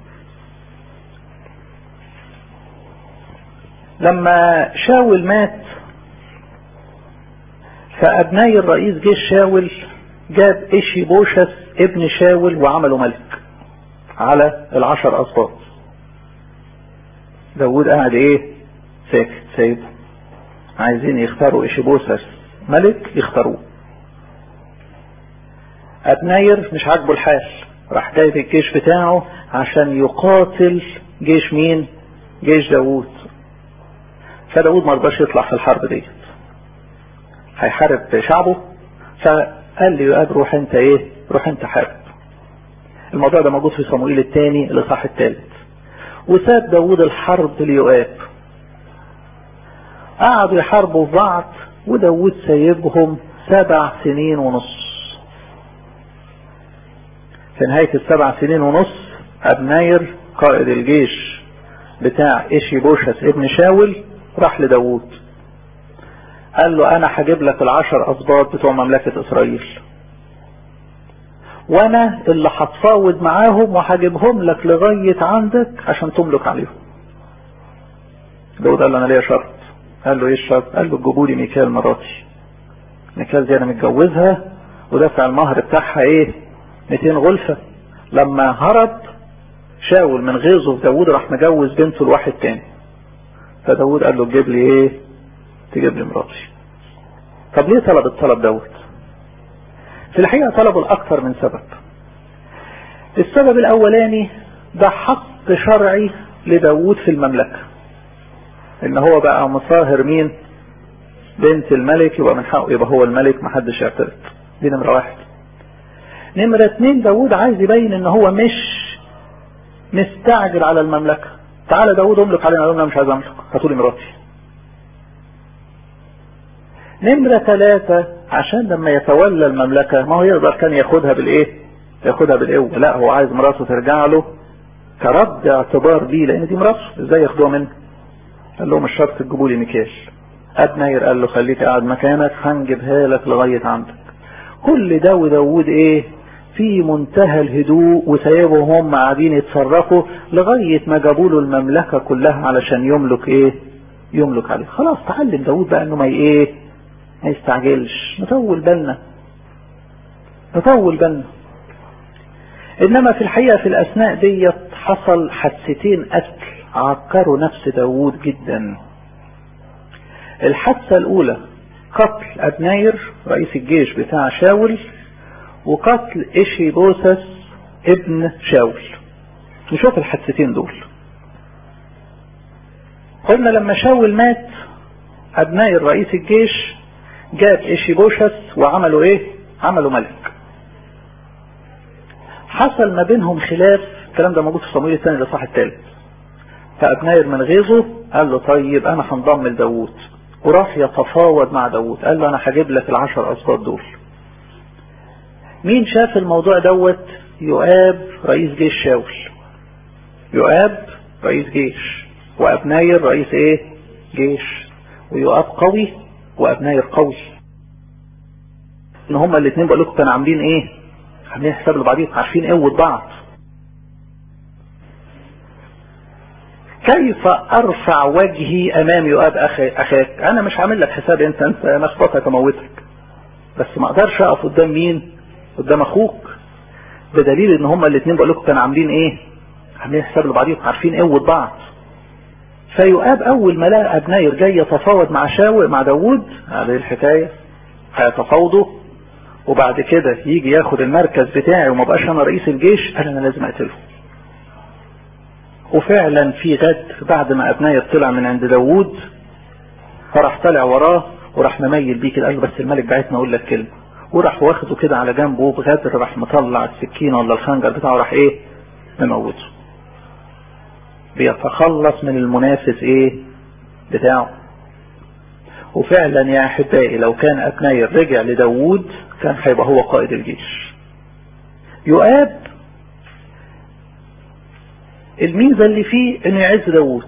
A: لما شاول مات فابناي الرئيس جيش شاول جاب إشي بوشس ابن شاول وعمله ملك على العشر أسباط داود قاعد ايه ساكت سايبه عايزين يختاروا إشي بوشس ملك يختاروه أبناير مش عاجبه الحال راح جايب الجيش بتاعه عشان يقاتل جيش مين جيش داوود فداود ما رضاش يطلع في الحرب ديت هيحارب شعبه فقال لي يؤاب روح انت ايه روح انت حارب الموضوع ده موجود في صموئيل الثاني الاصحاح الثالث وساب داود الحرب ليؤاب قعدوا يحاربوا في بعض وداود سايبهم سبع سنين ونص في نهاية السبع سنين ونص أبناير قائد الجيش بتاع إيشي بوشس ابن شاول راح لداود قال له أنا هجيب لك العشر أسباط بتوع مملكة إسرائيل وأنا اللي هتفاوض معاهم وهجيبهم لك لغاية عندك عشان تملك عليهم داود قال له أنا ليا شرط قال له إيه الشرط؟ قال له تجيبوا لي ميكال مراتي ميكال دي أنا متجوزها ودافع المهر بتاعها إيه 200 غلفة لما هرب شاول من غيظه في داود راح مجوز بنته لواحد تاني فداود قال له تجيب لي ايه تجيب لي مراتي طب ليه طلب الطلب داود في الحقيقة طلبه لأكثر من سبب السبب الأولاني ده حق شرعي لداود في المملكة ان هو بقى مصاهر مين بنت الملك يبقى من حقه يبقى هو الملك محدش يعترض دي نمرة واحد نمرة اتنين داود عايز يبين ان هو مش مستعجل على المملكة تعالى داود املك علينا قالوا مش عايز املك هاتولي مراتي نمرة ثلاثة عشان لما يتولى المملكة ما هو يقدر كان ياخدها بالايه ياخدها بالقوة لا هو عايز مراته ترجع له كرد اعتبار بيه لان دي مراته ازاي ياخدوها منه قال لهم الشرط تجيبوا لي مكيال ابنير قال له خليك قاعد مكانك هنجيبها لك لغاية عندك كل ده وداود ايه في منتهى الهدوء وسايبهم هم قاعدين يتصرفوا لغاية ما جابوا له المملكة كلها علشان يملك ايه يملك عليه خلاص تعلم داود بقى انه ما ايه ما يستعجلش نطول بالنا نطول بالنا انما في الحقيقة في الاثناء ديت حصل حادثتين قتل عكروا نفس داود جدا الحادثة الاولى قتل ابناير رئيس الجيش بتاع شاول وقتل اشي بوسس ابن شاول نشوف الحادثتين دول قلنا لما شاول مات ابناير رئيس الجيش جاب اشي بوشس وعملوا ايه عملوا ملك حصل ما بينهم خلاف الكلام ده موجود في صمويل الثاني الاصحاح الثالث فابناير من غيظه قال له طيب انا هنضم لداوود وراح يتفاوض مع داوود قال له انا هجيب لك العشر اسباط دول مين شاف الموضوع دوت يؤاب رئيس جيش شاول يؤاب رئيس جيش وابناير رئيس ايه جيش ويؤاب قوي وابناير قوي ان هما الاثنين بقول لكم كانوا عاملين ايه عاملين حساب لبعضهم عارفين قوه بعض كيف ارفع وجهي امام يؤاب أخي اخاك انا مش عامل لك حساب انت انت نخبطك اموتك بس ما اقدرش اقف قدام مين قدام اخوك بدليل ان هما الاثنين بقول لكم كانوا عاملين ايه عاملين حساب لبعضهم عارفين قوه بعض فيؤاب اول ما لقى ابناير جاي يتفاوض مع شاوي مع داوود عليه الحكايه هيتفاوضوا وبعد كده يجي ياخد المركز بتاعي وما بقاش انا رئيس الجيش قال انا لازم اقتله وفعلا في غد بعد ما ابناير طلع من عند داوود فراح طالع وراه وراح مميل بيه كده قال له بس الملك بعتنا اقول لك كلمه وراح واخده كده على جنبه بغدر راح مطلع السكينه ولا الخنجر بتاعه راح ايه مموته بيتخلص من المنافس ايه بتاعه وفعلا يا احبائي لو كان ابناير رجع لداوود كان هيبقى هو قائد الجيش يؤاب الميزة اللي فيه انه يعز داوود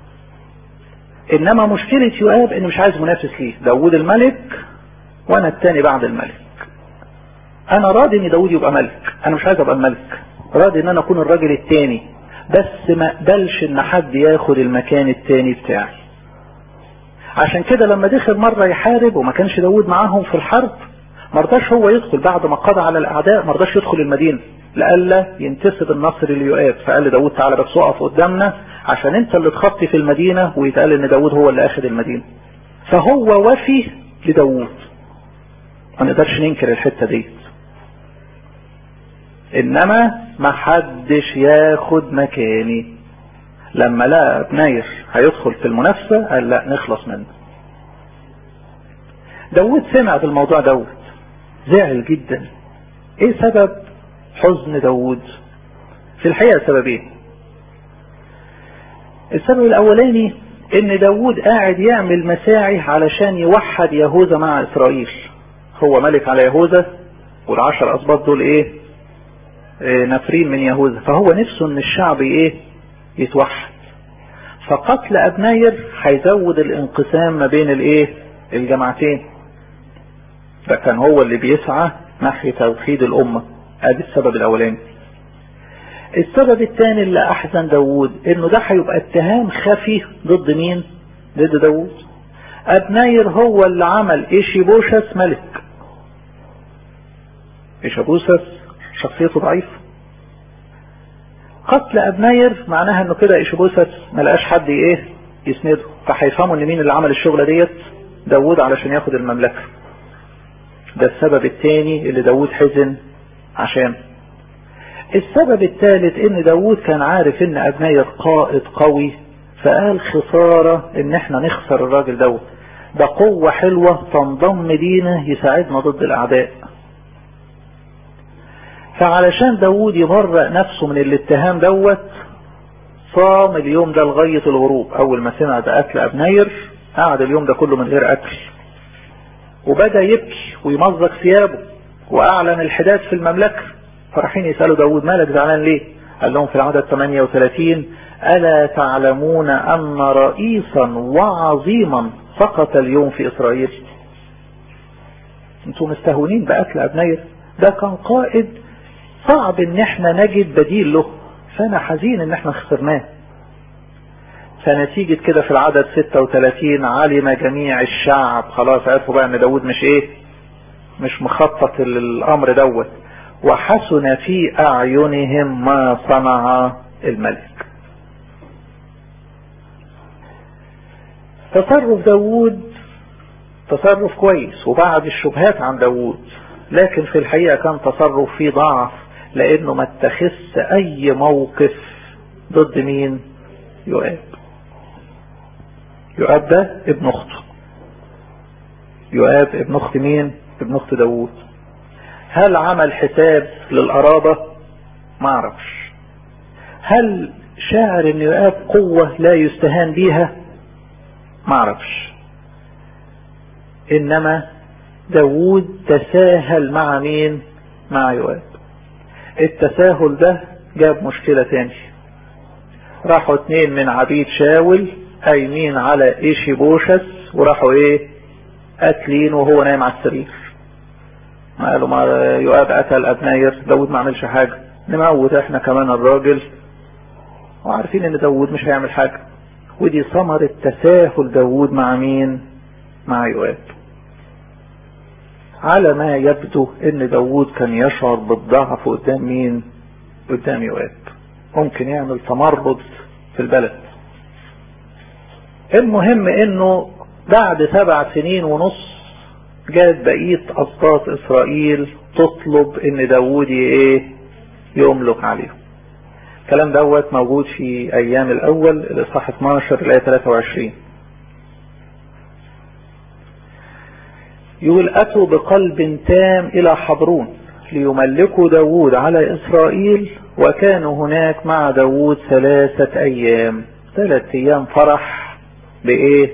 A: انما مشكلة يؤاب انه مش عايز منافس ليه داوود الملك وانا التاني بعد الملك انا راضي ان داوود يبقى ملك انا مش عايز ابقى الملك راضي ان انا اكون الراجل التاني بس ما اقبلش ان حد ياخد المكان التاني بتاعي عشان كده لما دخل مرة يحارب وما كانش داود معاهم في الحرب ما رضاش هو يدخل بعد ما قضى على الاعداء ما رضاش يدخل المدينه لئلا ينتسب النصر ليؤاب فقال لداود تعالى بس اقف قدامنا عشان انت اللي تخطي في المدينه ويتقال ان داود هو اللي اخذ المدينه فهو وفي لداود ما نقدرش ننكر الحته دي انما ما حدش ياخد مكاني لما لقى ابناير هيدخل في المنافسه قال لا نخلص منه داود سمع بالموضوع دوت زعل جدا ايه سبب حزن داود في الحقيقة سببين السبب الاولاني ان داود قاعد يعمل مساعي علشان يوحد يهوذا مع اسرائيل هو ملك على يهوذا والعشر اسباط دول ايه, إيه نافرين من يهوذا فهو نفسه ان الشعب ايه يتوحد فقتل ابناير هيزود الانقسام ما بين الايه الجماعتين ده كان هو اللي بيسعى ناحية توحيد الامة ادي السبب الاولاني السبب الثاني اللي احزن داوود انه ده هيبقى اتهام خفي ضد مين ضد داوود ابناير هو اللي عمل ايشيبوشس ملك ايشيبوشس شخصيته ضعيفة قتل ابناير معناها انه كده ايشيبوشس ملقاش حد ايه يسنده فهيفهموا ان مين اللي عمل الشغلة ديت داوود علشان ياخد المملكة ده السبب الثاني اللي داوود حزن عشان السبب الثالث ان داوود كان عارف ان ابناير قائد قوي فقال خسارة ان احنا نخسر الراجل دوت ده قوة حلوة تنضم لينا يساعدنا ضد الاعداء فعلشان داوود يبرأ نفسه من الاتهام دوت صام اليوم ده لغاية الغروب اول ما سمع بأكل ابناير قعد اليوم ده كله من غير اكل وبدأ يبكي ويمزق ثيابه واعلن الحداد في المملكة فرايحين يسألوا داود مالك زعلان ليه قال لهم في العدد 38 ألا تعلمون أن رئيسا وعظيما سقط اليوم في إسرائيل انتم مستهونين بأكل أبنير ده كان قائد صعب ان احنا نجد بديل له فانا حزين ان احنا خسرناه فنتيجة كده في العدد 36 علم جميع الشعب خلاص عرفوا بقى ان داود مش ايه مش مخطط الامر دوت وحسن في اعينهم ما صنع الملك تصرف داود تصرف كويس وبعد الشبهات عن داود لكن في الحقيقة كان تصرف فيه ضعف لانه ما اتخذش اي موقف ضد مين يؤاب يؤاب ده ابن اخته يؤاب ابن اخت مين ابن اخت داوود هل عمل حساب للقرابة ما اعرفش هل شاعر ان يؤاب قوة لا يستهان بيها ما اعرفش انما داوود تساهل مع مين مع يؤاب التساهل ده جاب مشكلة تاني راحوا اتنين من عبيد شاول قايمين على ايشي بوشس وراحوا ايه قاتلين وهو نايم على السرير ما قالوا ما يؤاب قتل ابناير داود ما عملش حاجة نموت احنا كمان الراجل وعارفين ان داود مش هيعمل حاجة ودي ثمرة تساهل داود مع مين مع يؤاب على ما يبدو ان داود كان يشعر بالضعف قدام مين قدام يؤاب ممكن يعمل تمرد في البلد المهم انه بعد سبع سنين ونص جات بقية اسباط اسرائيل تطلب ان داود ايه يملك عليهم الكلام دوت موجود في ايام الاول الاصحاح 12 الايه 23 يقول اتوا بقلب تام الى حبرون ليملكوا داود على اسرائيل وكانوا هناك مع داود ثلاثة ايام ثلاثة ايام فرح بايه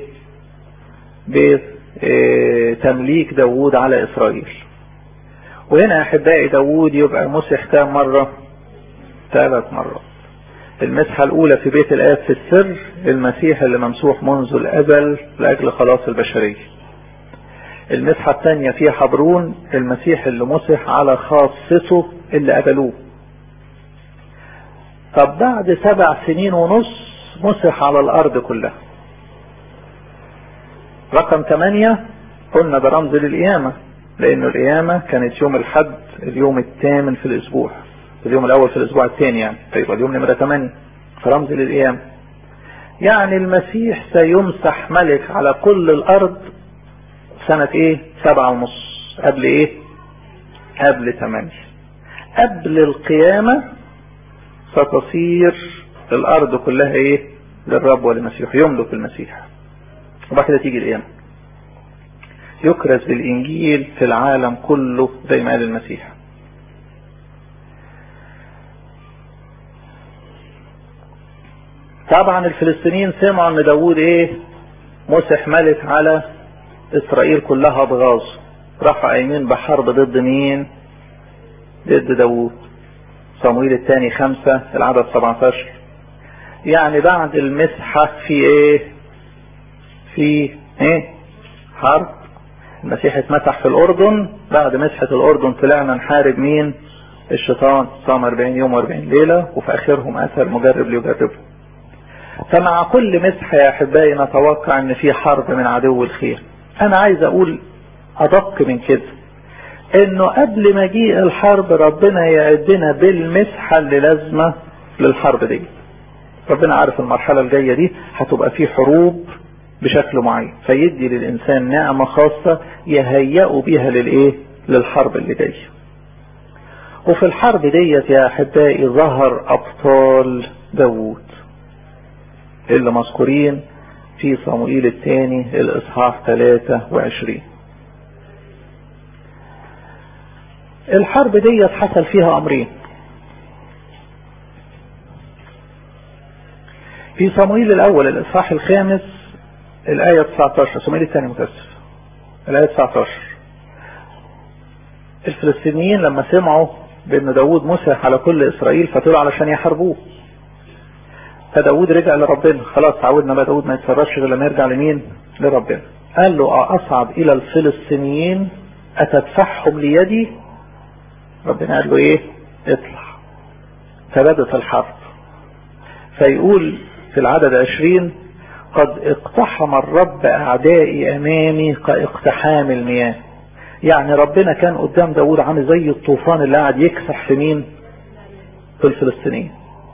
A: بتمليك داود على اسرائيل وهنا احبائي داود يبقى مسح كام مرة ثلاث مرات المسحة الاولى في بيت الاب في السر المسيح اللي ممسوح منذ الازل لاجل خلاص البشرية المسحة الثانية في حبرون المسيح اللي مسح على خاصته اللي قبلوه طب بعد سبع سنين ونص مسح على الارض كلها رقم ثمانية قلنا ده رمز للقيامة لانه القيامة كانت يوم الحد اليوم الثامن في الاسبوع اليوم الاول في الاسبوع الثاني يعني فيبقى اليوم نمرة 8 فرمز للقيامة يعني المسيح سيمسح ملك على كل الارض سنة ايه سبعة ونص قبل ايه قبل ثمانية قبل القيامة ستصير الارض كلها ايه للرب ولمسيح يملك المسيح وبعد كده تيجي القيامة يكرز بالانجيل في العالم كله زي ما قال المسيح طبعا الفلسطينيين سمعوا ان داوود ايه مسح ملك على اسرائيل كلها بغاظ راحوا قايمين بحرب ضد مين ضد داوود صمويل الثاني خمسة العدد 17 يعني بعد المسحة في ايه في ايه حرب المسيح اتمسح في الاردن بعد مسحة الاردن طلعنا نحارب مين الشيطان صام 40 يوم و40 ليلة وفي اخرهم اثر مجرب ليجربه فمع كل مسحة يا احبائي نتوقع ان في حرب من عدو الخير انا عايز اقول ادق من كده انه قبل مجيء الحرب ربنا يعدنا بالمسحة اللي لازمة للحرب دي ربنا عارف المرحلة الجاية دي هتبقى في حروب بشكل معين فيدي للإنسان نعمة خاصة يهيئوا بيها للإيه للحرب اللي جاية وفي الحرب ديت يا أحبائي ظهر أبطال داوود اللي مذكورين في صموئيل الثاني الإصحاح 23 الحرب ديت حصل فيها أمرين في صموئيل الأول الإصحاح الخامس الآية 19 صموئيل الثاني متأسف الآية 19 الفلسطينيين لما سمعوا بأن داود مسح على كل إسرائيل فطلعوا علشان يحاربوه فداود رجع لربنا خلاص تعودنا بقى داود ما يتصرفش غير لما يرجع لمين لربنا قال له أصعد إلى الفلسطينيين أتدفعهم ليدي ربنا قال له إيه اطلع فبدت الحرب فيقول في العدد عشرين قد اقتحم الرب أعدائي أمامي كاقتحام المياه يعني ربنا كان قدام داود عامل زي الطوفان اللي قاعد يكسح في مين في الفلسطينيين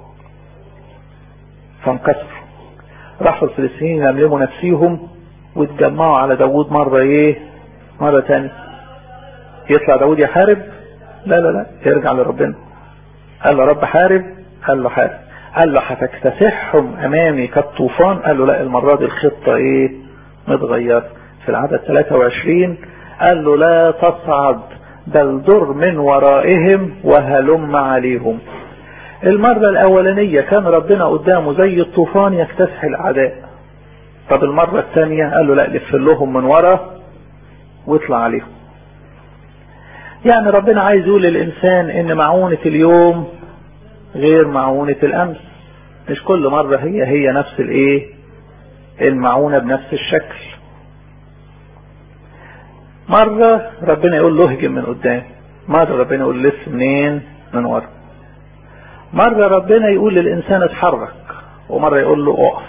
A: فانكسروا راحوا الفلسطينيين يملموا نفسيهم واتجمعوا على داود مرة ايه مرة تانية يطلع داود يحارب لا لا لا يرجع لربنا قال له رب حارب قال له حارب قال له هتكتسحهم امامي كالطوفان قال له لا المرة دي الخطة ايه متغيرة في العدد 23 قال له لا تصعد بل در من ورائهم وهلم عليهم المرة الاولانية كان ربنا قدامه زي الطوفان يكتسح الاعداء طب المرة الثانية قال له لا لف لهم من ورا واطلع عليهم يعني ربنا عايز يقول للإنسان إن معونة اليوم غير معونة الأمس مش كل مرة هي هي نفس الإيه المعونة بنفس الشكل مرة ربنا يقول له اهجم من قدام مرة ربنا يقول لف منين من ورا مرة ربنا يقول للإنسان اتحرك ومرة يقول له اقف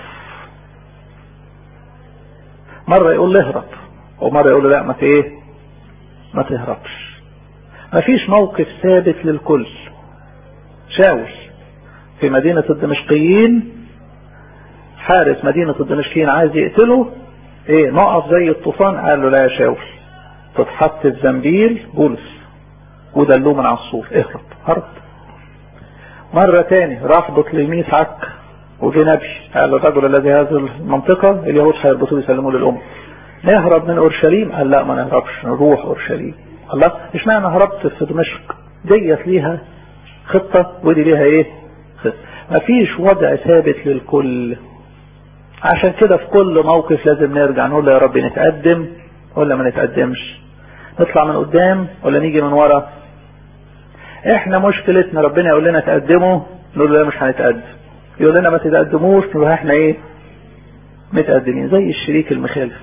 A: مرة يقول له اهرب ومرة يقول له لا ما ايه ما تهربش مفيش موقف ثابت للكل شاول في مدينة الدمشقيين حارس مدينة الدمشقيين عايز يقتله ايه نقف زي الطوفان قال له لا يا شاول تتحط الزنبيل بولس ودلوه من على السور اهرب هرب مرة تاني راح بطليميس عك وجي نبي قال الرجل الذي هذه المنطقة اليهود هيربطوه يسلموه للأم نهرب من أورشليم قال لا ما نهربش نروح أورشليم الله مش معنى هربت في دمشق ديت ليها خطة ودي ليها ايه خطة مفيش وضع ثابت للكل عشان كده في كل موقف لازم نرجع نقول له يا رب نتقدم ولا ما نتقدمش نطلع من قدام ولا نيجي من ورا احنا مشكلتنا ربنا يقول لنا تقدموا نقول له لا مش هنتقدم يقول لنا ما تتقدموش نقول احنا ايه متقدمين زي الشريك المخالف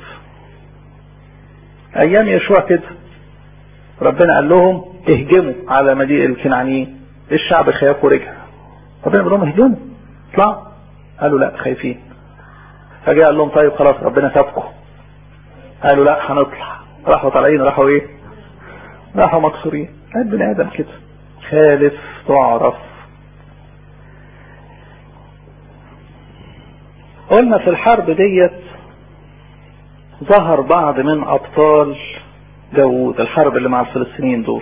A: ايام يشوع كده ربنا قال لهم اهجموا على مدينة الكنعانيين الشعب خاف ورجع ربنا قال لهم اهجموا اطلعوا قالوا لا خايفين فجاء قال لهم طيب خلاص ربنا سابكم قالوا لا هنطلع راحوا طالعين راحوا ايه راحوا مكسورين البني ادم كده خالف تعرف قلنا في الحرب ديت ظهر بعض من ابطال داوود الحرب اللي مع الفلسطينيين دول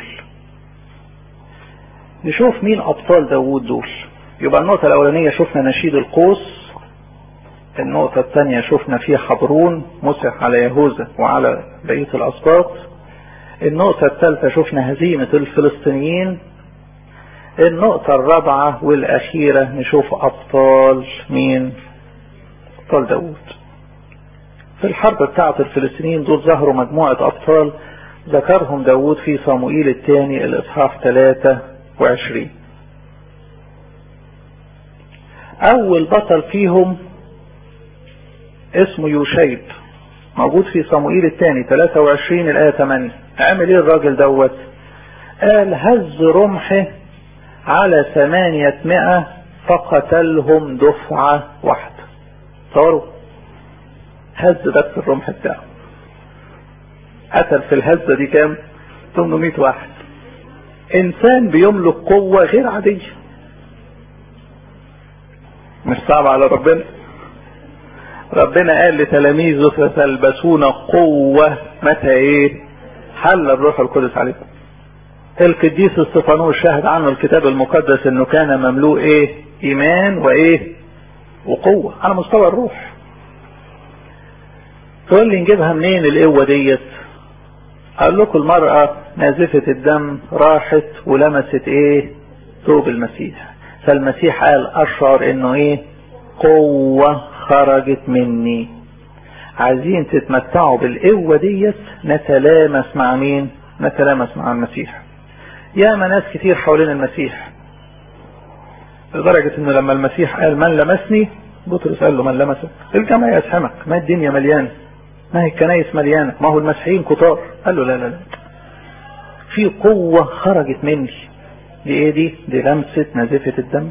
A: نشوف مين ابطال داوود دول يبقى النقطة الاولانية شفنا نشيد القوس النقطة الثانية شفنا فيه حبرون مسح على يهوذا وعلى بقية الاسباط النقطة الثالثة شفنا هزيمة الفلسطينيين النقطة الرابعة والأخيرة نشوف أبطال مين أبطال داود في الحرب بتاعة الفلسطينيين دول ظهروا مجموعة أبطال ذكرهم داود في صموئيل الثاني الإصحاح 23 أول بطل فيهم اسمه يوشيب موجود في صموئيل الثاني 23 الآية 8 عمل ايه الراجل دوت قال هز رمحه على ثمانية مئة فقتلهم دفعة واحدة تصوروا هز بس الرمح بتاعه قتل في الهزة دي كام 800 واحد انسان بيملك قوة غير عادية مش صعب على ربنا ربنا قال لتلاميذه ستلبسون قوة متى ايه حل الروح القدس عليكم القديس استفانوس شاهد عنه الكتاب المقدس انه كان مملوء ايه ايمان وايه وقوة على مستوى الروح تقول لي نجيبها منين القوة ديت قال لكم المرأة نازفة الدم راحت ولمست ايه ثوب المسيح فالمسيح قال اشعر انه ايه قوة خرجت مني عايزين تتمتعوا بالقوة ديت نتلامس مع مين نتلامس مع المسيح ياما ناس كتير حوالين المسيح لدرجة انه لما المسيح قال من لمسني بطرس قال له من لمسك الجمع يسحمك ما الدنيا مليانة ما هي الكنايس مليانة ما هو المسيحيين كتار قال له لا لا لا في قوة خرجت مني دي ايه دي دي لمسة نزفة الدم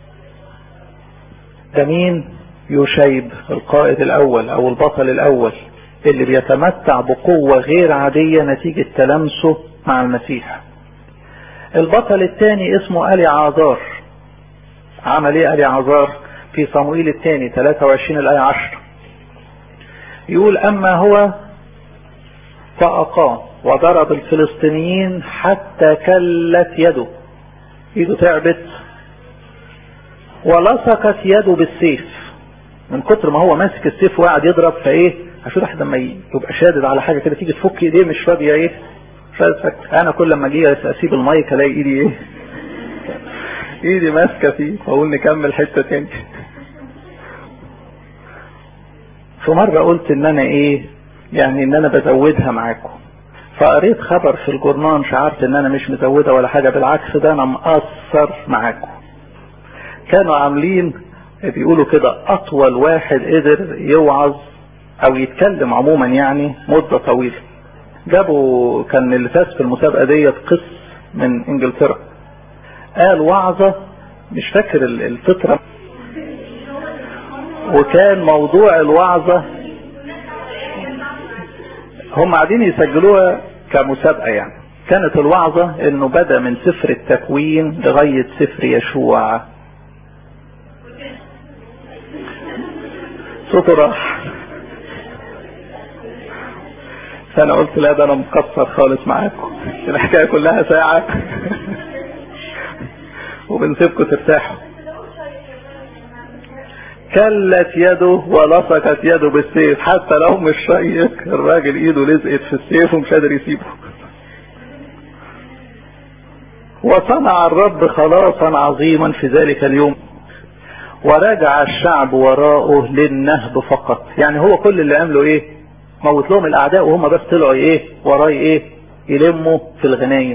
A: ده مين يشيب القائد الاول او البطل الاول اللي بيتمتع بقوة غير عادية نتيجة تلامسه مع المسيح البطل الثاني اسمه ألي عازار عمل ايه ألي عازار في صموئيل الثاني 23 الآية 10 يقول أما هو فأقام وضرب الفلسطينيين حتى كلت يده ايده تعبت ولصقت يده بالسيف من كتر ما هو ماسك السيف وقاعد يضرب فايه عشان واحد لما يبقى شادد على حاجه كده تيجي تفك ايديه مش راضيه ايه فاتفك انا كل لما اجي اسيب المايك الاقي ايدي ايه ايدي ماسكه فيه فاقول نكمل حته تاني في مره قلت ان انا ايه يعني ان انا بزودها معاكم فقريت خبر في الجورنال شعرت ان انا مش مزودة ولا حاجة بالعكس ده انا مقصر معاكم كانوا عاملين بيقولوا كده اطول واحد قدر يوعظ او يتكلم عموما يعني مدة طويلة جابوا كان اللي فاز في المسابقة ديت قس من انجلترا قال وعظة مش فاكر الفترة وكان موضوع الوعظة هم قاعدين يسجلوها كمسابقة يعني كانت الوعظة انه بدأ من سفر التكوين لغاية سفر يشوع صوته راح فانا قلت لا ده انا مكسر خالص معاكم الحكاية كلها ساعة وبنسيبكم ترتاحوا كلت يده ولصقت يده بالسيف حتى لو مش شيق الراجل ايده لزقت في السيف ومش قادر يسيبه وصنع الرب خلاصا عظيما في ذلك اليوم ورجع الشعب وراءه للنهب فقط يعني هو كل اللي عمله ايه موت لهم الاعداء وهم بس طلعوا ايه وراي ايه يلموا في الغنايم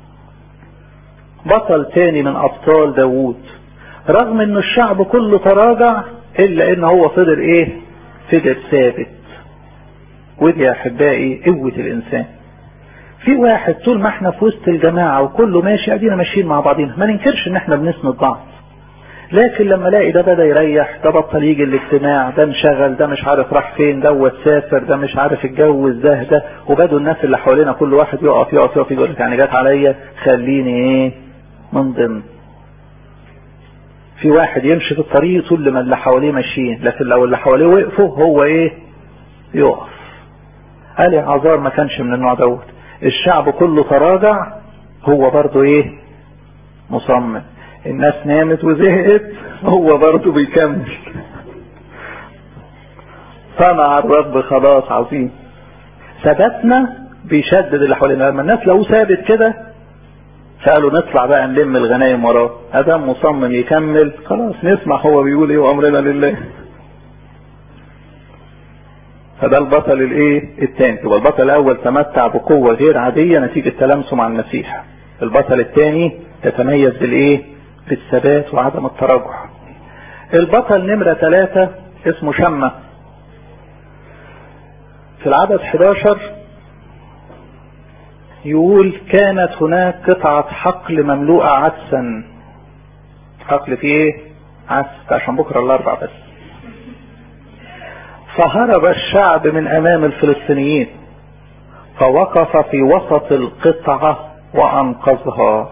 A: بطل تاني من ابطال داوود رغم ان الشعب كله تراجع الا ان هو فضل ايه فضل ثابت ودي يا احبائي قوة الانسان في واحد طول ما احنا في وسط الجماعة وكله ماشي ادينا ماشيين مع بعضينا ما ننكرش ان احنا بنسند بعض لكن لما الاقي ده بدا يريح ده بطل يجي الاجتماع ده انشغل ده مش عارف راح فين ده سافر ده مش عارف اتجوز ده ده وبدوا الناس اللي حوالينا كل واحد يقف يقف يقف يقول لك يعني جت عليا خليني ايه من ضمن في واحد يمشي في الطريق طول ما اللي حواليه ماشيين لكن لو اللي حواليه وقفوا هو ايه يقف قال يا عذار ما كانش من النوع دوت الشعب كله تراجع هو برضه ايه مصمم الناس نامت وزهقت هو برضه بيكمل صنع الرب خلاص عظيم ثباتنا بيشدد اللي حوالينا لما الناس لو ثابت كده فقالوا نطلع بقى نلم الغنايم وراه ادم مصمم يكمل خلاص نسمع هو بيقول ايه وامرنا لله فده البطل الايه الثاني يبقى البطل الاول تمتع بقوه غير عاديه نتيجه تلامسه مع المسيح البطل الثاني يتميز بالايه بالثبات وعدم التراجع البطل نمره ثلاثة اسمه شمة في العدد 11 يقول كانت هناك قطعة حقل مملوءة عدسا حقل فيه ايه عدس عشان بكرة الاربع بس فهرب الشعب من امام الفلسطينيين فوقف في وسط القطعة وانقذها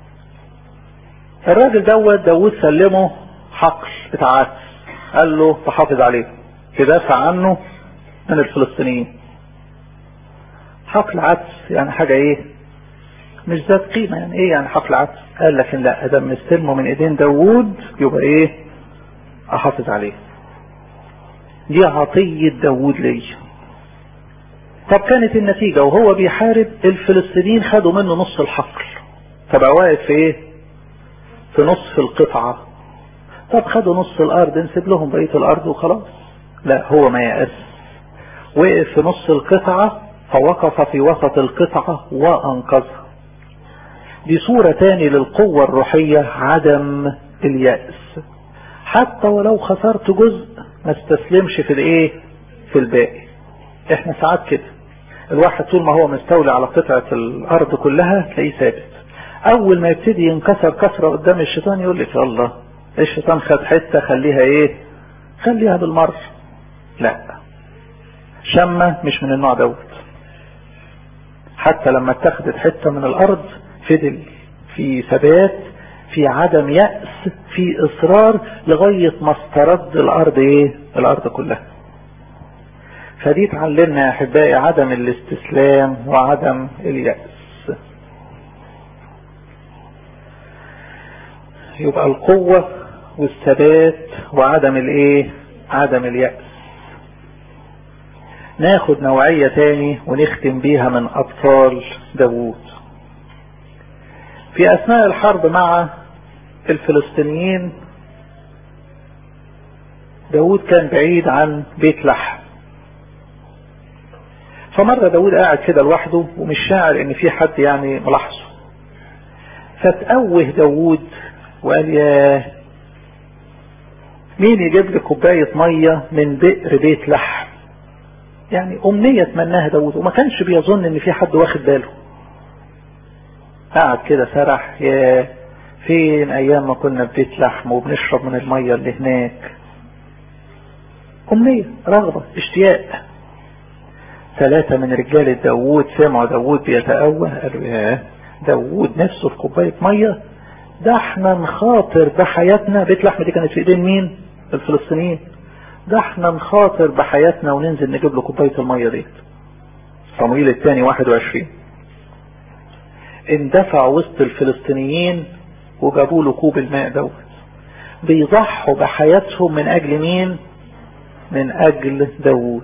A: الراجل دوت داود سلمه حقل بتاع عدس قال له تحافظ عليه تدافع عنه من الفلسطينيين حقل عدس يعني حاجة ايه مش ذات قيمة يعني ايه يعني حقل عدس قال لكن لا ادم مستلمه من ايدين داوود يبقى ايه احافظ عليه دي عطية داوود لي طب كانت النتيجة وهو بيحارب الفلسطينيين خدوا منه نص الحقل فبقى واقف في ايه في نصف القطعة طب خدوا نص الارض نسيب لهم بقية الارض وخلاص لا هو ما يأس وقف في نص القطعة فوقف في وسط القطعة وانقذها دي صورة تاني للقوة الروحية عدم اليأس حتى ولو خسرت جزء ما استسلمش في الايه في الباقي احنا ساعات كده الواحد طول ما هو مستولي على قطعة الارض كلها تلاقيه ثابت اول ما يبتدي ينكسر كسرة قدام الشيطان يقول لك الله الشيطان خد حتة خليها ايه خليها بالمر لا شمة مش من النوع دوت حتى لما اتخذت حتة من الارض فضل في ثبات في عدم يأس في اصرار لغاية ما استرد الارض ايه الارض كلها فدي تعلمنا يا احبائي عدم الاستسلام وعدم اليأس يبقى القوة والثبات وعدم الايه عدم اليأس ناخد نوعية تاني ونختم بيها من ابطال داوود في اثناء الحرب مع الفلسطينيين داود كان بعيد عن بيت لحم فمرة داود قاعد كده لوحده ومش شاعر ان في حد يعني ملاحظه فتأوه داود وقال يا مين يجيب لي كوباية مية من بئر بيت لحم يعني امنية تمناها داود وما كانش بيظن ان في حد واخد باله قعد كده سرح يا فين ايام ما كنا في بيت لحم وبنشرب من المية اللي هناك امنية رغبة اشتياق ثلاثة من رجال داوود سمعوا داوود بيتأوه قالوا يا داوود نفسه في كوباية مية ده احنا نخاطر بحياتنا بيت لحم دي كانت في ايدين مين الفلسطينيين ده احنا نخاطر بحياتنا وننزل نجيب له كوباية المية ديت صمويل الثاني 21 اندفع وسط الفلسطينيين وجابوا له كوب الماء دوت بيضحوا بحياتهم من اجل مين من اجل داوود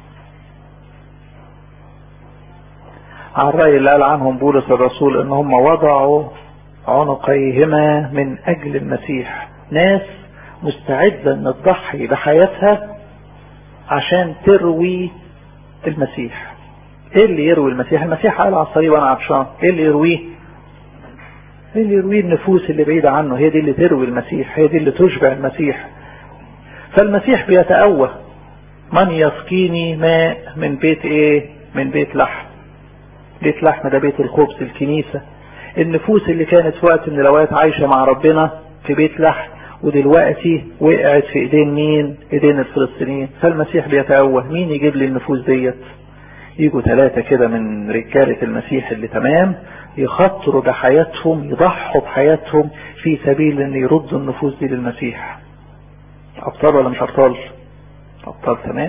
A: على الرأي اللي قال عنهم بولس الرسول ان هم وضعوا عنقيهما من اجل المسيح ناس مستعدة ان تضحي بحياتها عشان تروي المسيح ايه اللي يروي المسيح المسيح قال على الصليب انا عطشان ايه اللي يرويه ايه اللي يرويه النفوس اللي بعيدة عنه هي دي اللي تروي المسيح هي دي اللي تشبع المسيح فالمسيح بيتأوه من يسقيني ماء من بيت ايه من بيت لحم بيت لحم ده بيت الخبز الكنيسة النفوس اللي كانت في وقت من الاوقات عايشة مع ربنا في بيت لحم ودلوقتي وقعت في ايدين مين ايدين الفلسطينيين فالمسيح بيتأوه مين يجيب لي النفوس ديت يجوا ثلاثة كده من رجالة المسيح اللي تمام يخطروا بحياتهم يضحوا بحياتهم في سبيل ان يردوا النفوس دي للمسيح ابطال ولا مش ابطال ابطال تمام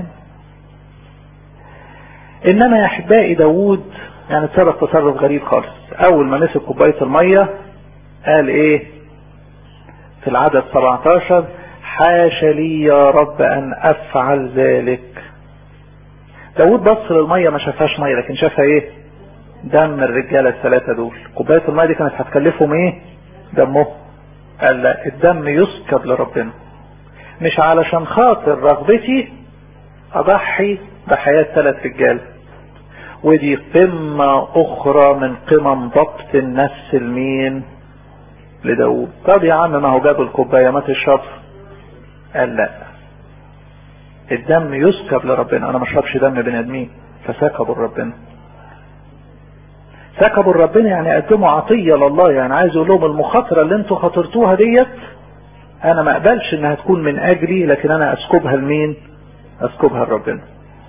A: انما يا احبائي داوود يعني تصرف تصرف غريب خالص اول ما مسك كوبايه الميه قال ايه في العدد 17 حاشا لي يا رب ان افعل ذلك داود بص للميه ما شافهاش ميه لكن شافها ايه دم الرجاله الثلاثه دول كوبايه الميه دي كانت هتكلفهم ايه دمه قال لا الدم يسكب لربنا مش علشان خاطر رغبتي اضحي بحياه ثلاث رجاله ودي قمة اخرى من قمم ضبط النفس المين لداود طب يا عم ما هو جاب الكوباية ما تشرب قال لا الدم يسكب لربنا انا ما اشربش دم بني ادمين فسكبوا لربنا سكبوا لربنا يعني قدموا عطية لله يعني عايز اقول لهم المخاطرة اللي انتوا خاطرتوها ديت انا ما اقبلش انها تكون من اجلي لكن انا اسكبها لمين اسكبها لربنا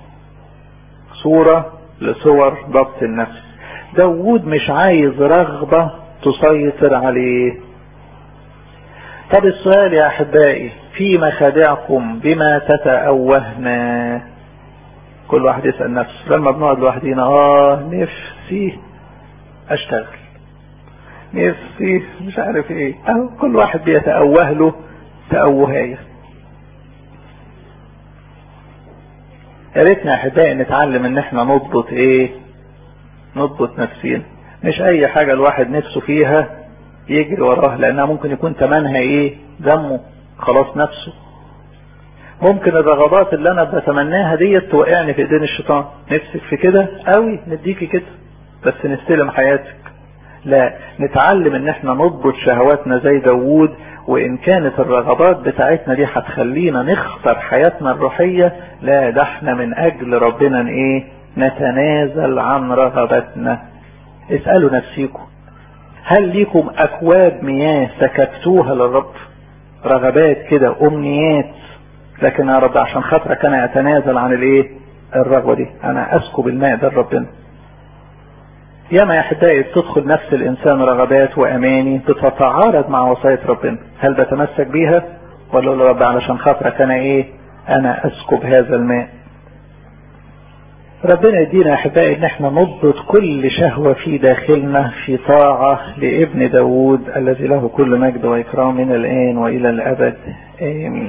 A: صورة لصور ضبط النفس داود مش عايز رغبة تسيطر عليه طب السؤال يا احبائي في مخادعكم بما تتأوهنا كل واحد يسأل نفسه لما بنقعد لوحدينا اه نفسي اشتغل نفسي مش عارف ايه اهو كل واحد بيتأوه له تأوهايه يا ريتنا يا احبائي نتعلم ان احنا نضبط ايه نضبط نفسينا مش اي حاجة الواحد نفسه فيها يجري وراها لانها ممكن يكون تمنها ايه دمه خلاص نفسه ممكن الرغبات اللي انا بتمناها ديت توقعني في ايدين الشيطان نفسك في كده قوي نديكي كده بس نستلم حياتك لا نتعلم ان احنا نضبط شهواتنا زي داوود وان كانت الرغبات بتاعتنا دي هتخلينا نخسر حياتنا الروحية لا ده احنا من اجل ربنا ايه نتنازل عن رغباتنا اسألوا نفسيكم هل ليكم اكواب مياه سكبتوها للرب رغبات كده امنيات لكن يا رب عشان خاطرك انا اتنازل عن الايه الرغبة دي انا اسكب الماء ده لربنا ياما يا احبائي تدخل نفس الانسان رغبات واماني بتتعارض مع وصاية ربنا هل بتمسك بيها ولا اقول رب علشان خاطرك انا ايه انا اسكب هذا الماء ربنا يدينا يا احبائي ان احنا نضبط كل شهوة في داخلنا في طاعة لابن داود الذي له كل مجد واكرام من الان والى الابد امين